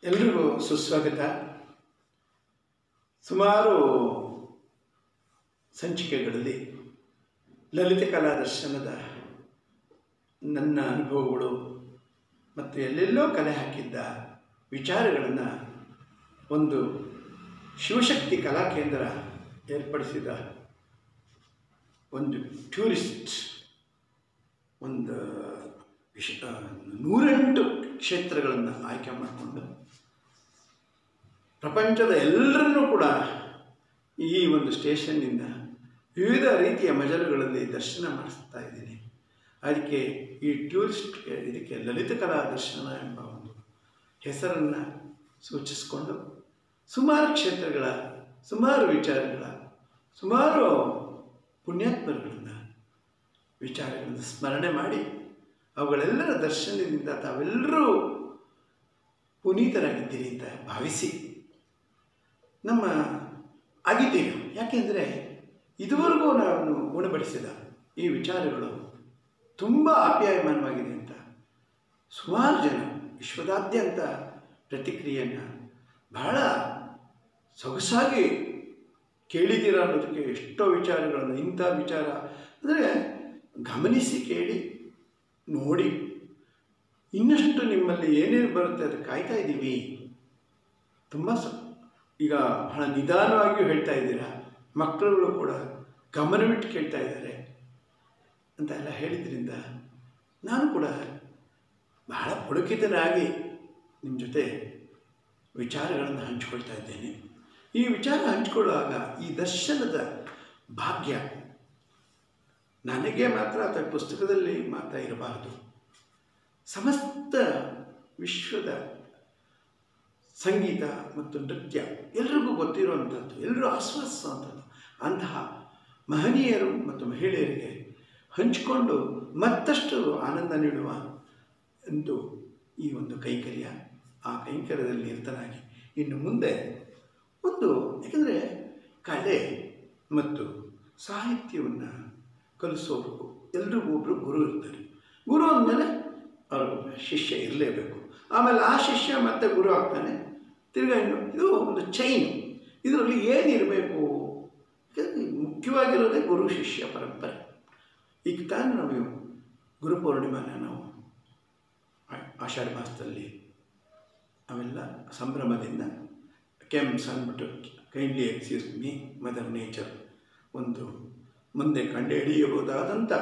ಎಲ್ರಿಗೂ ಸುಸ್ವಾಗತ ಸುಮಾರು ಸಂಚಿಕೆಗಳಲ್ಲಿ ಲಲಿತ ಕಲಾ ದರ್ಶನದ ನನ್ನ ಅನುಭವಗಳು ಮತ್ತು ಎಲ್ಲೆಲ್ಲೋ ಕಲೆ ಹಾಕಿದ್ದ ವಿಚಾರಗಳನ್ನು ಒಂದು ಶಿವಶಕ್ತಿ ಕಲಾ ಕೇಂದ್ರ ಏರ್ಪಡಿಸಿದ ಒಂದು ಟೂರಿಸ್ಟ್ ಒಂದು ವಿಶ ನೂರೆಂಟು ಕ್ಷೇತ್ರಗಳನ್ನು ಆಯ್ಕೆ ಮಾಡಿಕೊಂಡು ಪ್ರಪಂಚದ ಎಲ್ಲರನ್ನೂ ಕೂಡ ಈ ಒಂದು ಸ್ಟೇಷನ್ನಿಂದ ವಿವಿಧ ರೀತಿಯ ಮಜಲುಗಳಲ್ಲಿ ದರ್ಶನ ಮಾಡಿಸ್ತಾ ಇದ್ದೀನಿ ಅದಕ್ಕೆ ಈ ಟೂರಿಸ್ಟ್ ಇದಕ್ಕೆ ಲಲಿತ ಕಲಾ ದರ್ಶನ ಎಂಬ ಒಂದು ಹೆಸರನ್ನು ಸೂಚಿಸಿಕೊಂಡು ಸುಮಾರು ಕ್ಷೇತ್ರಗಳ ಸುಮಾರು ವಿಚಾರಗಳ ಸುಮಾರು ಪುಣ್ಯಾತ್ಮರುಗಳನ್ನು ವಿಚಾರಗಳನ್ನು ಸ್ಮರಣೆ ಮಾಡಿ ಅವುಗಳೆಲ್ಲರ ದರ್ಶನದಿಂದ ತಾವೆಲ್ಲರೂ ಪುನೀತರಾಗಿದ್ದೀರಿ ಅಂತ ಭಾವಿಸಿ ನಮ್ಮ ಆಗಿದ್ದೀವಿ ಯಾಕೆಂದರೆ ಇದುವರೆಗೂ ನಾನು ಗುಣಪಡಿಸಿದ ಈ ವಿಚಾರಗಳು ತುಂಬ ಆಪ್ಯಾಯಮಾನವಾಗಿದೆ ಅಂತ ಸುಮಾರು ಜನ ವಿಶ್ವದಾದ್ಯಂತ ಪ್ರತಿಕ್ರಿಯೆಯನ್ನು ಬಹಳ ಸೊಗಸಾಗಿ ಕೇಳಿದ್ದೀರ ಅನ್ನೋದಕ್ಕೆ ಎಷ್ಟೋ ವಿಚಾರಗಳನ್ನು ಇಂಥ ವಿಚಾರ ಅಂದರೆ ಗಮನಿಸಿ ಕೇಳಿ ನೋಡಿ ಇನ್ನಷ್ಟು ನಿಮ್ಮಲ್ಲಿ ಏನೇನು ಬರುತ್ತೆ ಅದು ಕಾಯ್ತಾ ಇದ್ದೀವಿ ತುಂಬ ಸ ಈಗ ಬಹಳ ನಿಧಾನವಾಗಿಯೂ ಹೇಳ್ತಾ ಇದ್ದೀರಾ ಮಕ್ಕಳುಗಳು ಕೂಡ ಗಮನವಿಟ್ಟು ಕೇಳ್ತಾ ಇದ್ದಾರೆ ಅಂತ ಎಲ್ಲ ಹೇಳಿದ್ರಿಂದ ನಾನು ಕೂಡ ಬಹಳ ಪುಳಕಿತನಾಗಿ ನಿಮ್ಮ ಜೊತೆ ವಿಚಾರಗಳನ್ನು ಹಂಚಿಕೊಳ್ತಾ ಇದ್ದೇನೆ ಈ ವಿಚಾರ ಹಂಚಿಕೊಳ್ಳುವಾಗ ಈ ದರ್ಶನದ ಭಾಗ್ಯ ನನಗೆ ಮಾತ್ರ ಅಥವಾ ಪುಸ್ತಕದಲ್ಲಿ ಮಾತ್ರ ಇರಬಾರದು ಸಮಸ್ತ ವಿಶ್ವದ ಸಂಗೀತ ಮತ್ತು ನೃತ್ಯ ಎಲ್ರಿಗೂ ಗೊತ್ತಿರುವಂಥದ್ದು ಎಲ್ಲರೂ ಆಸ್ವಾದಿಸುವಂಥದ್ದು ಅಂತಹ ಮಹನೀಯರು ಮತ್ತು ಮಹಿಳೆಯರಿಗೆ ಹಂಚಿಕೊಂಡು ಮತ್ತಷ್ಟು ಆನಂದ ನೀಡುವ ಒಂದು ಈ ಒಂದು ಕೈಕರ್ಯ ಆ ಕೈಂಕರ್ಯದಲ್ಲಿ ನಿರತನಾಗಿ ಇನ್ನು ಮುಂದೆ ಒಂದು ಯಾಕಂದರೆ ಕಲೆ ಮತ್ತು ಸಾಹಿತ್ಯವನ್ನು ಕಲಿಸೋರು ಎಲ್ರಿಗೂ ಒಬ್ಬರು ಗುರು ಇರ್ತಾರೆ ಗುರು ಅಂದಮೇಲೆ ಅವ್ರಿಗೊಬ್ಬ ಶಿಷ್ಯ ಇರಲೇಬೇಕು ಆಮೇಲೆ ಆ ಶಿಷ್ಯ ಮತ್ತೆ ಗುರು ಆಗ್ತಾನೆ ತಿರ್ಗಾ ಇನ್ನು ಇದು ಒಂದು ಚೈನ್ ಇದರಲ್ಲಿ ಏನಿರಬೇಕು ಮುಖ್ಯವಾಗಿರೋದೇ ಗುರು ಶಿಷ್ಯ ಪರಂಪರೆ ಈಗ ತಾನು ನಾವು ಗುರು ಪೌರ್ಣಿಮಾನ ನಾವು ಆಷಾಢ ಮಾಸದಲ್ಲಿ ಅವೆಲ್ಲ ಸಂಭ್ರಮದಿಂದ ಕೆಮ್ಸ್ ಅಂದ್ಬಿಟ್ಟು kindly excuse me mother nature ಒಂದು ಮುಂದೆ ಕಂಡುಹಿಡಿಯಬಹುದಾದಂಥ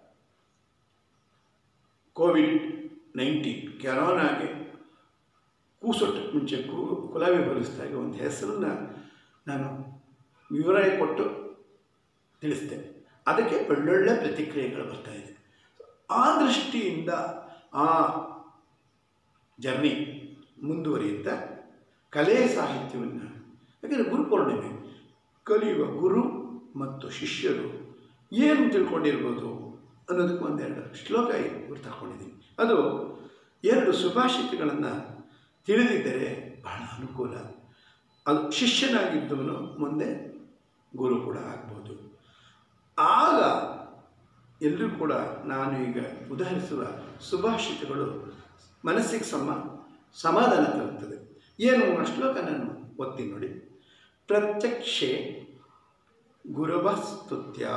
ಕೋವಿಡ್ ನೈನ್ಟೀನ್ ಕೆರೋನಾಗೆ ಕೂಸೊಟ್ಟು ಮುಂಚೆ ಕು ಕುಲ ವಿಭಜಿಸಿದಾಗ ಒಂದು ಹೆಸರನ್ನು ನಾನು ವಿವರಣೆ ಕೊಟ್ಟು ತಿಳಿಸಿದೆ ಅದಕ್ಕೆ ಒಳ್ಳೊಳ್ಳೆ ಪ್ರತಿಕ್ರಿಯೆಗಳು ಬರ್ತಾಯಿದೆ ಆ ದೃಷ್ಟಿಯಿಂದ ಆ ಜರ್ನಿ ಮುಂದುವರಿಯುತ್ತಾ ಕಲೆ ಸಾಹಿತ್ಯವನ್ನು ಯಾಕೆಂದರೆ ಗುರು ಪೌರ್ಣಿಮೆ ಕಲಿಯುವ ಗುರು ಮತ್ತು ಶಿಷ್ಯರು ಏನು ತಿಳ್ಕೊಂಡಿರ್ಬೋದು ಅನ್ನೋದಕ್ಕೆ ಒಂದೆರಡು ಶ್ಲೋಕ ಗುರ್ತು ಹಾಕ್ಕೊಂಡಿದ್ದೀನಿ ಅದು ಎರಡು ಸುಭಾಷಿತಗಳನ್ನು ತಿಳಿದಿದ್ದರೆ ಬಹಳ ಅನುಕೂಲ ಅದು ಶಿಷ್ಯನಾಗಿದ್ದವನು ಮುಂದೆ ಗುರು ಕೂಡ ಆಗ್ಬೋದು ಆಗ ಎಲ್ಲರೂ ಕೂಡ ನಾನು ಈಗ ಉದಾಹರಿಸುವ ಸುಭಾಷಿತಗಳು ಮನಸ್ಸಿಗೆ ಸಮ ಸಮಾಧಾನ ತರುತ್ತದೆ ಏನು ಆ ಶ್ಲೋಕ ನಾನು ಓದ್ತೀನಿ ನೋಡಿ ಪ್ರತ್ಯಕ್ಷೆ ಗುರುವಸ್ತುತ್ಯಾ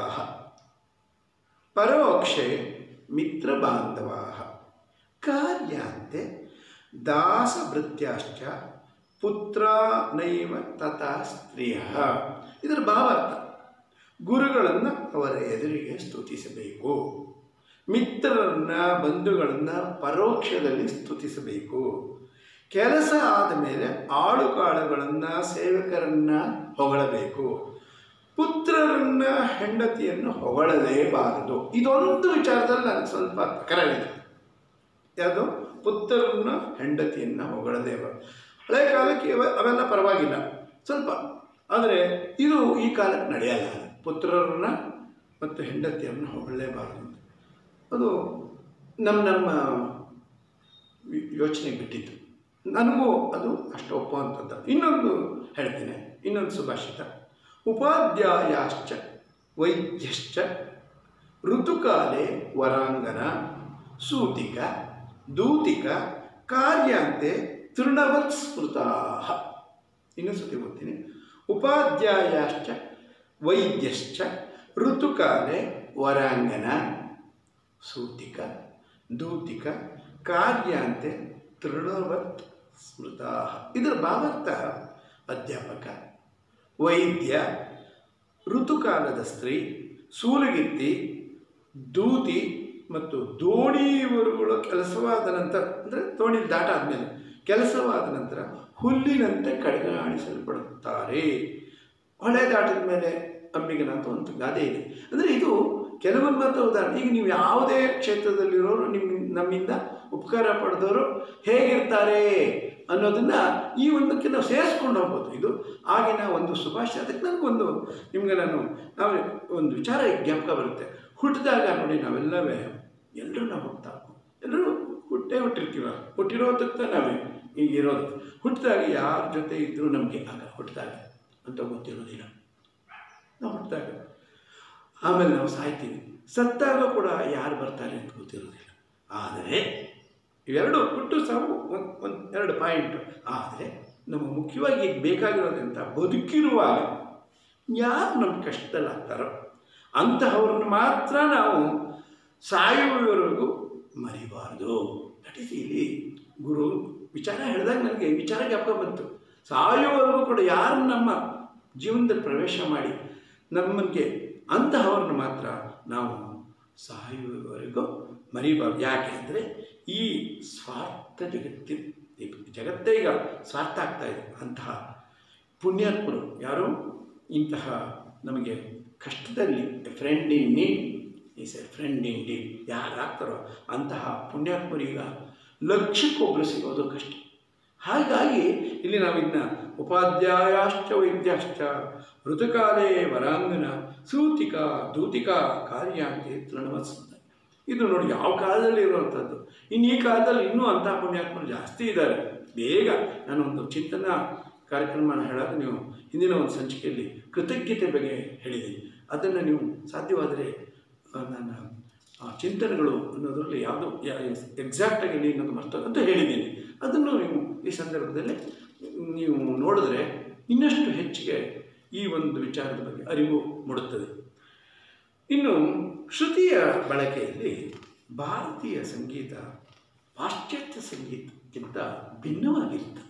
ಪರೋಕ್ಷೆ ಮಿತ್ರ ಬಾಂಧವಾ ಕಾರ್ಯಾಂತೆ ದಾಸಭೃತ್ಯಾಶ್ಚ ಪುತ್ರ ನೈವ ತಥಾ ಸ್ತ್ರೀಯ ಇದರ ಭಾವಾರ್ಥ ಗುರುಗಳನ್ನು ಅವರ ಎದುರಿಗೆ ಸ್ತುತಿಸಬೇಕು ಮಿತ್ರರನ್ನು ಬಂಧುಗಳನ್ನು ಪರೋಕ್ಷದಲ್ಲಿ ಸ್ತುತಿಸಬೇಕು ಕೆಲಸ ಆದ ಮೇಲೆ ಆಳುಕಾಳುಗಳನ್ನು ಸೇವಕರನ್ನು ಹೊಗಳಬೇಕು ಪುತ್ರರನ್ನ ಹೆಂಡತಿಯನ್ನು ಹೊಗಳಲೇಬಾರದು ಇದೊಂದು ವಿಚಾರದಲ್ಲಿ ನನಗೆ ಸ್ವಲ್ಪ ತಕರಾಗಿದೆ ಯಾವುದು ಪುತ್ರರನ್ನ ಹೆಂಡತಿಯನ್ನು ಹೊಗಳಲೇಬಾರದು ಹಳೆ ಕಾಲಕ್ಕೆ ಅವೆಲ್ಲ ಪರವಾಗಿಲ್ಲ ಸ್ವಲ್ಪ ಆದರೆ ಇದು ಈ ಕಾಲಕ್ಕೆ ನಡೆಯಲ್ಲ ಪುತ್ರರನ್ನ ಮತ್ತು ಹೆಂಡತಿಯನ್ನು ಹೊಗಳಲೇಬಾರದು ಅಂತ ಅದು ನಮ್ಮ ನಮ್ಮ ಯೋಚನೆಗೆ ಬಿಟ್ಟಿತ್ತು ನನಗೂ ಅದು ಅಷ್ಟು ಒಪ್ಪುವಂಥದ್ದು ಇನ್ನೊಂದು ಹೇಳ್ತೇನೆ ಇನ್ನೊಂದು ಸುಭಾಷಿತ ಉಪಾಧ್ಯಾಯಾಶ್ಚ ವೈದ್ಯಶ್ಚ ಋತುಕಾಲೆ ವರಾಂಗನ ಸೂತಿಕ ದೂತಿಕ ಕಾರ್ಯಾಂತೆ ತೃಣವತ್ ಸ್ಮೃತಾ ಇನ್ನೊಂದು ಸತಿ ಓದ್ತೀನಿ ಉಪಾಧ್ಯಾಯಾಶ್ಚ ವೈದ್ಯಶ್ಚ ಋತುಕಾಲೆ ವರಾಂಗನ ಸೂತಿಕ ದೂತಿಕ ಕಾರ್ಯಾಂತೆ ತೃಣವತ್ ಸ್ಮೃತಾ ಇದರ ಭಾವಾರ್ಥ ಅಧ್ಯಾಪಕ ವೈದ್ಯ ಋತುಕಾಲದ ಸ್ತ್ರೀ ಸೂಲಗಿತ್ತಿ ದೂತಿ ಮತ್ತು ದೋಣಿಯವರುಗಳ ಕೆಲಸವಾದ ನಂತರ ಅಂದರೆ ದೋಣಿ ದಾಟ ಆದಮೇಲೆ ಕೆಲಸವಾದ ನಂತರ ಹುಲ್ಲಿನಂತೆ ಕಡೆಗಾಣಿಸಲ್ಪಡುತ್ತಾರೆ ಹೊಳೆ ದಾಟಿದ ಮೇಲೆ ಅಂಬಿಗನ ಅಂತ ಒಂದು ಗಾದೆ ಇದೆ ಅಂದರೆ ಇದು ಕೆಲವೊಮ್ಮೆ ಉದಾಹರಣೆ ಈಗ ನೀವು ಯಾವುದೇ ಕ್ಷೇತ್ರದಲ್ಲಿರೋರು ನಿಮ್ಮ ನಮ್ಮಿಂದ ಉಪಕಾರ ಪಡೆದವರು ಹೇಗಿರ್ತಾರೆ ಅನ್ನೋದನ್ನ ಈ ಒಂದಕ್ಕೆ ನಾವು ಸೇರಿಸ್ಕೊಂಡು ಹೋಗ್ಬೋದು ಇದು ಆಗಿನ ಒಂದು ಸುಭಾಷೆ ಅದಕ್ಕೆ ನನಗೊಂದು ನಿಮಗೆ ನಾನು ನಾವು ಒಂದು ವಿಚಾರ ಜ್ಞಾಪಕ ಬರುತ್ತೆ ಹುಟ್ಟಿದಾಗ ನೋಡಿ ನಾವೆಲ್ಲವೇ ಎಲ್ಲರೂ ನಾವು ಹುಟ್ಟಾ ಎಲ್ಲರೂ ಹುಟ್ಟೇ ಹುಟ್ಟಿರ್ತೀವ ಹುಟ್ಟಿರೋದಕ್ಕೆ ನಾವೇ ಈಗ ಇರೋದು ಹುಟ್ಟಿದಾಗ ಯಾರ ಜೊತೆ ಇದ್ದರೂ ನಮಗೆ ಆಗ ಹುಟ್ಟಿದಾಗ ಅಂತ ಗೊತ್ತಿರೋದಿಲ್ಲ ನಾವು ಹುಟ್ಟಿದಾಗ ಆಮೇಲೆ ನಾವು ಸಾಯ್ತೀವಿ ಸತ್ತಾಗ ಕೂಡ ಯಾರು ಬರ್ತಾರೆ ಅಂತ ಗೊತ್ತಿರೋದಿಲ್ಲ ಆದರೆ ಇವೆರಡು ಹುಟ್ಟು ಸಾವು ಒಂದು ಒಂದು ಎರಡು ಪಾಯಿಂಟು ಆದರೆ ನಮಗೆ ಮುಖ್ಯವಾಗಿ ಈಗ ಬೇಕಾಗಿರೋದಂತ ಬದುಕಿರುವಾಗ ಯಾರು ನಮ್ಮ ಕಷ್ಟದಲ್ಲಾಗ್ತಾರೋ ಅಂತಹವ್ರನ್ನ ಮಾತ್ರ ನಾವು ಸಾಯುವವರೆಗೂ ಮರಿಬಾರ್ದು ದಟ್ ಈಸ್ ಇಲ್ಲಿ ಗುರು ವಿಚಾರ ಹೇಳಿದಾಗ ನನಗೆ ವಿಚಾರ ಜ್ಞಾಪಕ ಬಂತು ಸಾಯುವವರೆಗೂ ಕೂಡ ಯಾರು ನಮ್ಮ ಜೀವನದಲ್ಲಿ ಪ್ರವೇಶ ಮಾಡಿ ನಮಗೆ ಅಂತಹವ್ರನ್ನ ಮಾತ್ರ ನಾವು ಸಾಯುವವರೆಗೂ ಮರಿಬಾರ್ದು ಯಾಕೆ ಅಂದರೆ ಈ ಸ್ವಾರ್ಥ ಜಗತ್ತಿ ಈ ಜಗತ್ತೇ ಈಗ ಸ್ವಾರ್ಥ ಆಗ್ತಾ ಇದೆ ಅಂತಹ ಪುಣ್ಯಾತ್ಮರು ಯಾರು ಇಂತಹ ನಮಗೆ ಕಷ್ಟದಲ್ಲಿ friend in need is a friend in deed ಯಾರಾಗ್ತಾರೋ ಅಂತಹ ಪುಣ್ಯಾತ್ಮರೀಗ ಲಕ್ಷಕ್ಕೊಬ್ಬರು ಸಿಗೋದು ಕಷ್ಟ ಹಾಗಾಗಿ ಇಲ್ಲಿ ನಾವು ಇದನ್ನ ಉಪಾಧ್ಯಾಯಾಶ್ಚ ವೈದ್ಯಾಶ್ಚ ಋತುಕಾಲೇ ವರಾಂಗನ ಸೂತಿಕ ದೂತಿಕ ಕಾರ್ಯಾಂತೆ ತೃಣವತ್ಸಂತ ಇದು ನೋಡಿ ಯಾವ ಕಾಲದಲ್ಲಿ ಇರುವಂಥದ್ದು ಇನ್ನು ಈ ಕಾಲದಲ್ಲಿ ಇನ್ನೂ ಅಂತಹ ಪುಣ್ಯಾತ್ಮರು ಜಾಸ್ತಿ ಇದ್ದಾರೆ ಬೇಗ ನಾನು ಒಂದು ಚಿಂತನಾ ಕಾರ್ಯಕ್ರಮನ ಹೇಳೋದು ನೀವು ಹಿಂದಿನ ಒಂದು ಸಂಚಿಕೆಯಲ್ಲಿ ಕೃತಜ್ಞತೆ ಬಗ್ಗೆ ಹೇಳಿದ್ದೀನಿ ಅದನ್ನು ನೀವು ಸಾಧ್ಯವಾದರೆ ಆ, ನನ್ನ ಆ ಚಿಂತನೆಗಳು ಅನ್ನೋದರಲ್ಲಿ ಯಾವುದು ಎಕ್ಸಾಕ್ಟಾಗಿ ಇಲ್ಲಿ ಅನ್ನೋದು ಮರ್ತದೆ ಅಂತ ಹೇಳಿದ್ದೀನಿ ಅದನ್ನು ನೀವು ಈ ಸಂದರ್ಭದಲ್ಲಿ ನೀವು ನೋಡಿದ್ರೆ ಇನ್ನಷ್ಟು ಹೆಚ್ಚಿಗೆ ಈ ಒಂದು ವಿಚಾರದ ಬಗ್ಗೆ ಅರಿವು ಮೂಡುತ್ತದೆ ಇನ್ನು ಶ್ರುತಿಯ ಬಳಕೆಯಲ್ಲಿ ಭಾರತೀಯ ಸಂಗೀತ ಪಾಶ್ಚಾತ್ಯ ಸಂಗೀತಕ್ಕಿಂತ ಭಿನ್ನವಾಗಿರುತ್ತದೆ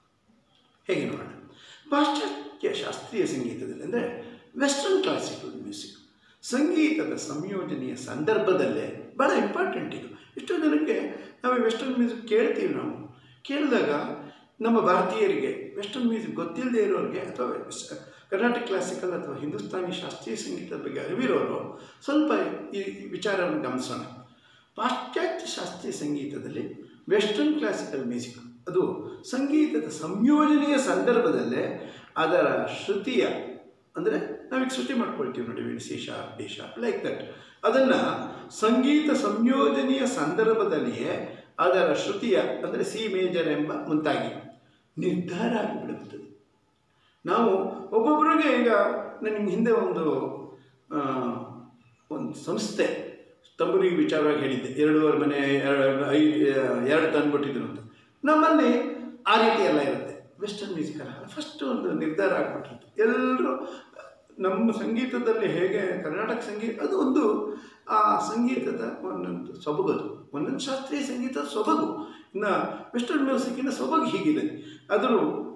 ಹೇಗೆ ನೋಡೋಣ ಪಾಶ್ಚಾತ್ಯ ಶಾಸ್ತ್ರೀಯ ಸಂಗೀತದಲ್ಲಿ ಅಂದರೆ ವೆಸ್ಟರ್ನ್ ಕ್ಲಾಸಿಕಲ್ ಮ್ಯೂಸಿಕ್ ಸಂಗೀತದ ಸಂಯೋಜನೆಯ ಸಂದರ್ಭದಲ್ಲೇ ಭಾಳ ಇಂಪಾರ್ಟೆಂಟ್ ಇದು ಎಷ್ಟೋ ಜನಕ್ಕೆ ನಾವು ವೆಸ್ಟರ್ನ್ ಮ್ಯೂಸಿಕ್ ಕೇಳ್ತೀವಿ ನಾವು ಕೇಳಿದಾಗ ನಮ್ಮ ಭಾರತೀಯರಿಗೆ ವೆಸ್ಟರ್ನ್ ಮ್ಯೂಸಿಕ್ ಗೊತ್ತಿಲ್ಲದೆ ಇರೋರಿಗೆ ಅಥವಾ ಸ್- ಕರ್ನಾಟಕ ಕ್ಲಾಸಿಕಲ್ ಅಥವಾ ಹಿಂದೂಸ್ತಾನಿ ಶಾಸ್ತ್ರೀಯ ಸಂಗೀತದ ಬಗ್ಗೆ ಅರಿವಿರೋರು ಸ್ವಲ್ಪ ಈ ವಿಚಾರವನ್ನು ಗಮನಿಸೋಣ ಪಾಶ್ಚಾತ್ಯ ಶಾಸ್ತ್ರೀಯ ಸಂಗೀತದಲ್ಲಿ ವೆಸ್ಟರ್ನ್ ಕ್ಲಾಸಿಕಲ್ ಮ್ಯೂಸಿಕ್ ಅದು ಸಂಗೀತದ ಸಂಯೋಜನೆಯ ಸಂದರ್ಭದಲ್ಲೇ ಅದರ ಶ್ರುತಿಯ ಅಂದರೆ ನಾವೀಗ ಶ್ರುತಿ ಮಾಡ್ಕೊಳ್ತೀವಿ ನೋಡಿ ವಿ C sharp D sharp like that ಅದನ್ನು ಸಂಗೀತ ಸಂಯೋಜನೆಯ ಸಂದರ್ಭದಲ್ಲಿಯೇ ಅದರ ಶ್ರುತಿಯ ಅಂದರೆ ಸಿ ಮೇಜರ್ ಎಂಬ ಮುಂತಾಗಿ ನಿರ್ಧಾರ ಆಗಿಬಿಡುತ್ತದೆ ನಾವು ಒಬ್ಬೊಬ್ಬರಿಗೆ ಈಗ ನಾನು ನಿಮ್ಗೆ ಹಿಂದೆ ಒಂದು ಆ, ಒಂದು ಸಂಸ್ಥೆ ತಂಬೂರಿಗೆ ವಿಚಾರವಾಗಿ ಹೇಳಿದ್ದೆ ಎರಡೂವರೆ ಮನೆ ಎರಡು ಐದು ಎರಡು ತಂದುಬಿಟ್ಟಿದ್ರು ಅಂತ ನಮ್ಮಲ್ಲಿ ಆ ರೀತಿ ಎಲ್ಲ ಇರುತ್ತೆ ವೆಸ್ಟರ್ನ್ ಮ್ಯೂಸಿಕ್ ಅಲ್ಲ ಫಸ್ಟ್ ಒಂದು ನಿರ್ಧಾರ ಆಗ್ಬಿಟ್ಟಿರುತ್ತೆ ಎಲ್ಲರೂ ನಮ್ಮ ಸಂಗೀತದಲ್ಲಿ ಹೇಗೆ ಕರ್ನಾಟಕ ಸಂಗೀತ ಅದು ಒಂದು ಆ ಸಂಗೀತದ ಒಂದೊಂದು ಸೊಬಗದು ಒಂದೊಂದು ಶಾಸ್ತ್ರೀಯ ಸಂಗೀತದ ಸೊಬಗು ಇನ್ನು ವೆಸ್ಟರ್ನ್ ಮ್ಯೂಸಿಕ್ಕಿನ ಸೊಬಗು ಹೀಗಿದೆ ಅದರ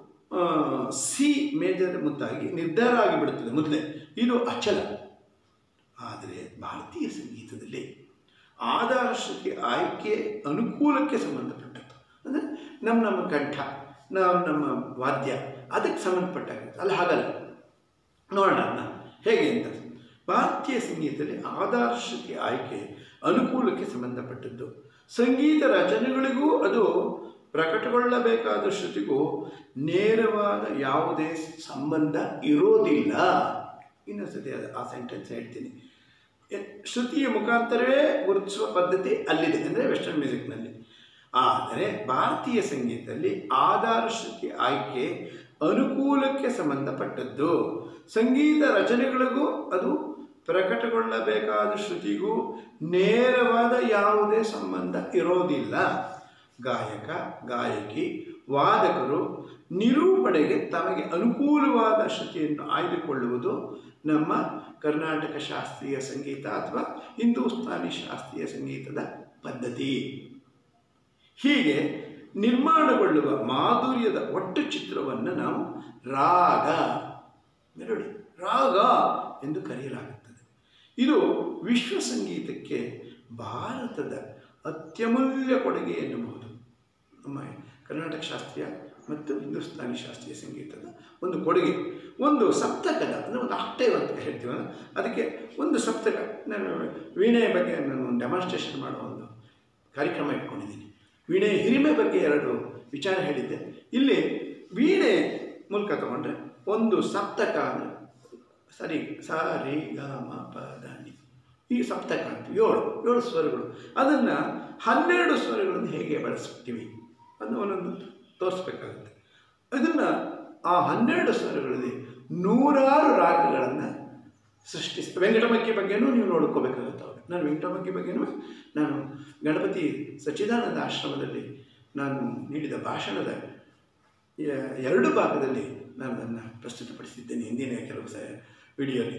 ಸಿ ಮೇಜರ್ ಮುಂತಾಗಿ ನಿರ್ಧಾರ ಆಗಿಬಿಡುತ್ತದೆ ಮೊದಲೇ ಇದು ಅಚಲ ಆದರೆ ಭಾರತೀಯ ಸಂಗೀತದಲ್ಲಿ ಆಧಾರ ಶ್ರುತಿ ಆಯ್ಕೆ ಅನುಕೂಲಕ್ಕೆ ಸಂಬಂಧಪಟ್ಟದ್ದು ಅಂದರೆ ನಮ್ಮ ನಮ್ಮ ಕಂಠ ನಾವು ನಮ್ಮ ವಾದ್ಯ ಅದಕ್ಕೆ ಸಂಬಂಧಪಟ್ಟಾಗಿರುತ್ತೆ ಅಲ್ಲಿ ಹಾಗಲ್ಲ ನೋಡೋಣ ಅದನ್ನ ಹೇಗೆ ಅಂತ ಭಾರತೀಯ ಸಂಗೀತದಲ್ಲಿ ಆಧಾರ ಶ್ರುತಿ ಆಯ್ಕೆ ಅನುಕೂಲಕ್ಕೆ ಸಂಬಂಧಪಟ್ಟದ್ದು ಸಂಗೀತ ರಚನೆಗಳಿಗೂ ಅದು ಪ್ರಕಟಗೊಳ್ಳಬೇಕಾದ ಶ್ರುತಿಗೂ ನೇರವಾದ ಯಾವುದೇ ಸಂಬಂಧ ಇರೋದಿಲ್ಲ ಇನ್ನೊಂದ್ಸತಿ ಅದು ಆ ಸೆಂಟೆನ್ಸ್ ಹೇಳ್ತೀನಿ ಎ- ಶ್ರುತಿಯ ಮುಖಾಂತರವೇ ಗುರುತಿಸುವ ಪದ್ಧತಿ ಅಲ್ಲಿದೆ ಅಂದರೆ ವೆಸ್ಟರ್ನ್ ಮ್ಯೂಸಿಕ್ನಲ್ಲಿ ಆದರೆ ಭಾರತೀಯ ಸಂಗೀತದಲ್ಲಿ ಆಧಾರ ಶ್ರುತಿ ಆಯ್ಕೆ ಅನುಕೂಲಕ್ಕೆ ಸಂಬಂಧಪಟ್ಟದ್ದು ಸಂಗೀತ ರಚನೆಗಳಿಗೂ ಅದು ಪ್ರಕಟಗೊಳ್ಳಬೇಕಾದ ಶ್ರುತಿಗೂ ನೇರವಾದ ಯಾವುದೇ ಸಂಬಂಧ ಇರೋದಿಲ್ಲ ಗಾಯಕ ಗಾಯಕಿ ವಾದಕರು ನಿರೂಪಣೆಗೆ ತಮಗೆ ಅನುಕೂಲವಾದ ಶ್ರುತಿಯನ್ನು ಆಯ್ದುಕೊಳ್ಳುವುದು ನಮ್ಮ ಕರ್ನಾಟಕ ಶಾಸ್ತ್ರೀಯ ಸಂಗೀತ ಅಥವಾ ಹಿಂದೂಸ್ತಾನಿ ಶಾಸ್ತ್ರೀಯ ಸಂಗೀತದ ಪದ್ಧತಿ ಹೀಗೆ ನಿರ್ಮಾಣಗೊಳ್ಳುವ ಮಾಧುರ್ಯದ ಒಟ್ಟು ಚಿತ್ರವನ್ನು ನಾವು ರಾಗ ಮೆಲೋಡಿ ರಾಗ ಎಂದು ಕರೆಯಲಾಗುತ್ತದೆ ಇದು ವಿಶ್ವ ಸಂಗೀತಕ್ಕೆ ಭಾರತದ ಅತ್ಯಮೂಲ್ಯ ಕೊಡುಗೆ ಎನ್ನಬಹುದು ನಮ್ಮ ಕರ್ನಾಟಕ ಶಾಸ್ತ್ರೀಯ ಮತ್ತು ಹಿಂದೂಸ್ತಾನಿ ಶಾಸ್ತ್ರೀಯ ಸಂಗೀತದ ಒಂದು ಕೊಡುಗೆ ಒಂದು ಸಪ್ತಕದ ಅಂದರೆ ಒಂದು ಆಕ್ಟೇವ್ ಅಂತ ಹೇಳ್ತೀವಲ್ಲ ಅದಕ್ಕೆ ಒಂದು ಸಪ್ತಕ ನಾನು ವೀಣೆಯ ಬಗ್ಗೆ ನಾನು ಒಂದು ಡೆಮಾನ್ಸ್ಟ್ರೇಷನ್ ಮಾಡುವ ಒಂದು ಕಾರ್ಯಕ್ರಮ ಇಟ್ಕೊಂಡಿದ್ದೀನಿ ವೀಣೆ ಹಿರಿಮೆ ಬಗ್ಗೆ ಎರಡು ವಿಚಾರ ಹೇಳಿದ್ದೆ ಇಲ್ಲಿ ವೀಣೆ ಮೂಲಕ ತಗೊಂಡ್ರೆ ಒಂದು ಸಪ್ತಕ ಅಂದರೆ ಸರಿ ಸ ರಿ ಗ ಮ ಪ ದ ನಿ ಈ ಸಪ್ತಕ ಅಂತೀವಿ ಏಳು ಏಳು ಸ್ವರಗಳು ಅದನ್ನು ಹನ್ನೆರಡು ಸ್ವರಗಳನ್ನು ಹೇಗೆ ಬಳಸ್ತೀವಿ ಅದನ್ನು ಒಂದೊಂದು ತೋರಿಸ್ಬೇಕಾಗುತ್ತೆ ಅದನ್ನು ಆ ಹನ್ನೆರಡು ಸ್ವರಗಳಲ್ಲಿ ನೂರಾರು ರಾಗಗಳನ್ನು ಸೃಷ್ಟಿಸ್ ವೆಂಕಟಮಕ್ಕಿ ಬಗ್ಗೆನೂ ನೀವು ನೋಡ್ಕೋಬೇಕಾಗುತ್ತೆ ಅವಾಗ ನಾನು ವೆಂಕಟಮಕ್ಕಿ ಬಗ್ಗೆನೂ ನಾನು ಗಣಪತಿ ಸಚ್ಚಿದಾನಂದ ಆಶ್ರಮದಲ್ಲಿ ನಾನು ನೀಡಿದ ಭಾಷಣದ ಎ- ಎರಡು ಭಾಗದಲ್ಲಿ ನಾನು ಅದನ್ನು ಪ್ರಸ್ತುತಪಡಿಸಿದ್ದೇನೆ ಹಿಂದಿನ ಕೆಲವು ಸ ವಿಡಿಯೋಲಿ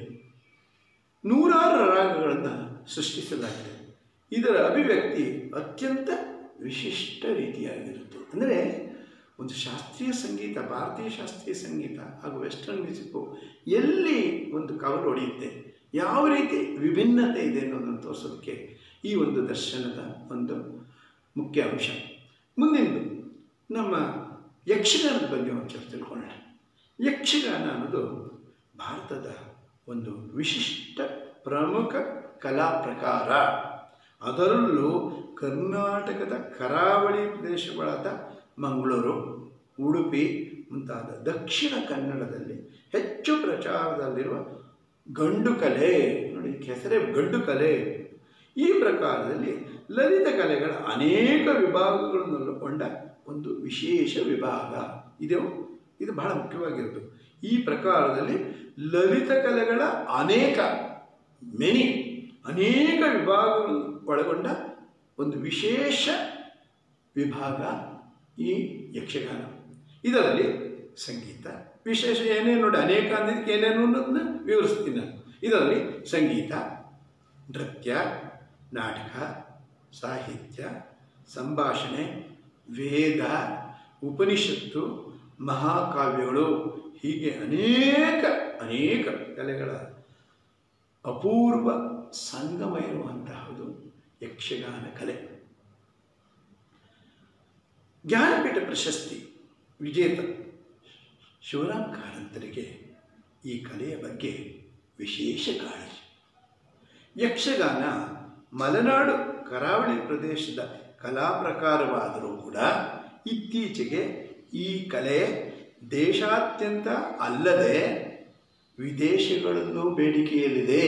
ನೂರಾರು ರಾಗಗಳನ್ನು ಸೃಷ್ಟಿಸಲಾಗಿದೆ ಇದರ ಅಭಿವ್ಯಕ್ತಿ ಅತ್ಯಂತ ವಿಶಿಷ್ಟ ರೀತಿಯಾಗಿರುತ್ತೆ ಅಂದರೆ ಒಂದು ಶಾಸ್ತ್ರೀಯ ಸಂಗೀತ ಭಾರತೀಯ ಶಾಸ್ತ್ರೀಯ ಸಂಗೀತ ಹಾಗೂ ವೆಸ್ಟರ್ನ್ ಮ್ಯೂಸಿಕ್ಕು ಎಲ್ಲಿ ಒಂದು ಕವಲು ಹೊಡೆಯುತ್ತೆ ಯಾವ ರೀತಿ ವಿಭಿನ್ನತೆ ಇದೆ ಅನ್ನೋದನ್ನು ತೋರಿಸೋದಕ್ಕೆ ಈ ಒಂದು ದರ್ಶನದ ಒಂದು ಮುಖ್ಯ ಅಂಶ ಮುಂದಿನದು ನಮ್ಮ ಯಕ್ಷಗಾನದ ಬಗ್ಗೆ ಒಂದು ಚರ್ಚೆ ತಿಳ್ಕೊಳ್ಳೋಣ ಯಕ್ಷಗಾನ ಅನ್ನೋದು ಭಾರತದ ಒಂದು ವಿಶಿಷ್ಟ ಪ್ರಮುಖ ಕಲಾ ಪ್ರಕಾರ ಅದರಲ್ಲೂ ಕರ್ನಾಟಕದ ಕರಾವಳಿ ಪ್ರದೇಶಗಳಾದ ಮಂಗಳೂರು ಉಡುಪಿ ಮುಂತಾದ ದಕ್ಷಿಣ ಕನ್ನಡದಲ್ಲಿ ಹೆಚ್ಚು ಪ್ರಚಾರದಲ್ಲಿರುವ ಗಂಡು ಕಲೆ ನೋಡಿ ಹೆಸರೇ ಗಂಡು ಕಲೆ ಈ ಪ್ರಕಾರದಲ್ಲಿ ಲಲಿತ ಕಲೆಗಳ ಅನೇಕ ವಿಭಾಗಗಳನ್ನು ಒಳಗೊಂಡ ಒಂದು ವಿಶೇಷ ವಿಭಾಗ ಇದು ಇದು ಬಹಳ ಮುಖ್ಯವಾಗಿರೋದು ಈ ಪ್ರಕಾರದಲ್ಲಿ ಲಲಿತ ಕಲೆಗಳ ಅನೇಕ ಮೆನಿ ಅನೇಕ ವಿಭಾಗಗಳನ್ನು ಒಳಗೊಂಡ ಒಂದು ವಿಶೇಷ ವಿಭಾಗ ಈ ಯಕ್ಷಗಾನ ಇದರಲ್ಲಿ ಸಂಗೀತ ವಿಶೇಷ ಏನೇನು ನೋಡಿ ಅನೇಕ ಅಂದಿದ್ದಕ್ಕೆ ಏನೇನು ಅನ್ನೋದನ್ನ ವಿವರಿಸ್ತೀನಿ ನಾನು ಇದರಲ್ಲಿ ಸಂಗೀತ ನೃತ್ಯ ನಾಟಕ ಸಾಹಿತ್ಯ ಸಂಭಾಷಣೆ ವೇದ ಉಪನಿಷತ್ತು ಮಹಾಕಾವ್ಯಗಳು ಹೀಗೆ ಅನೇಕ ಅನೇಕ ಕಲೆಗಳ ಅಪೂರ್ವ ಸಂಗಮ ಇರುವಂತಹದ್ದು ಯಕ್ಷಗಾನ ಕಲೆ ಜ್ಞಾನಪೀಠ ಪ್ರಶಸ್ತಿ ವಿಜೇತ ಶಿವರಾಮ್ ಕಾರಂತರಿಗೆ ಈ ಕಲೆಯ ಬಗ್ಗೆ ವಿಶೇಷ ಕಾಳಜಿ ಯಕ್ಷಗಾನ ಮಲೆನಾಡು ಕರಾವಳಿ ಪ್ರದೇಶದ ಕಲಾ ಪ್ರಕಾರವಾದರೂ ಕೂಡ ಇತ್ತೀಚೆಗೆ ಈ ಕಲೆ ದೇಶಾದ್ಯಂತ ಅಲ್ಲದೆ ವಿದೇಶಗಳಲ್ಲೂ ಬೇಡಿಕೆಯಲ್ಲಿದೆ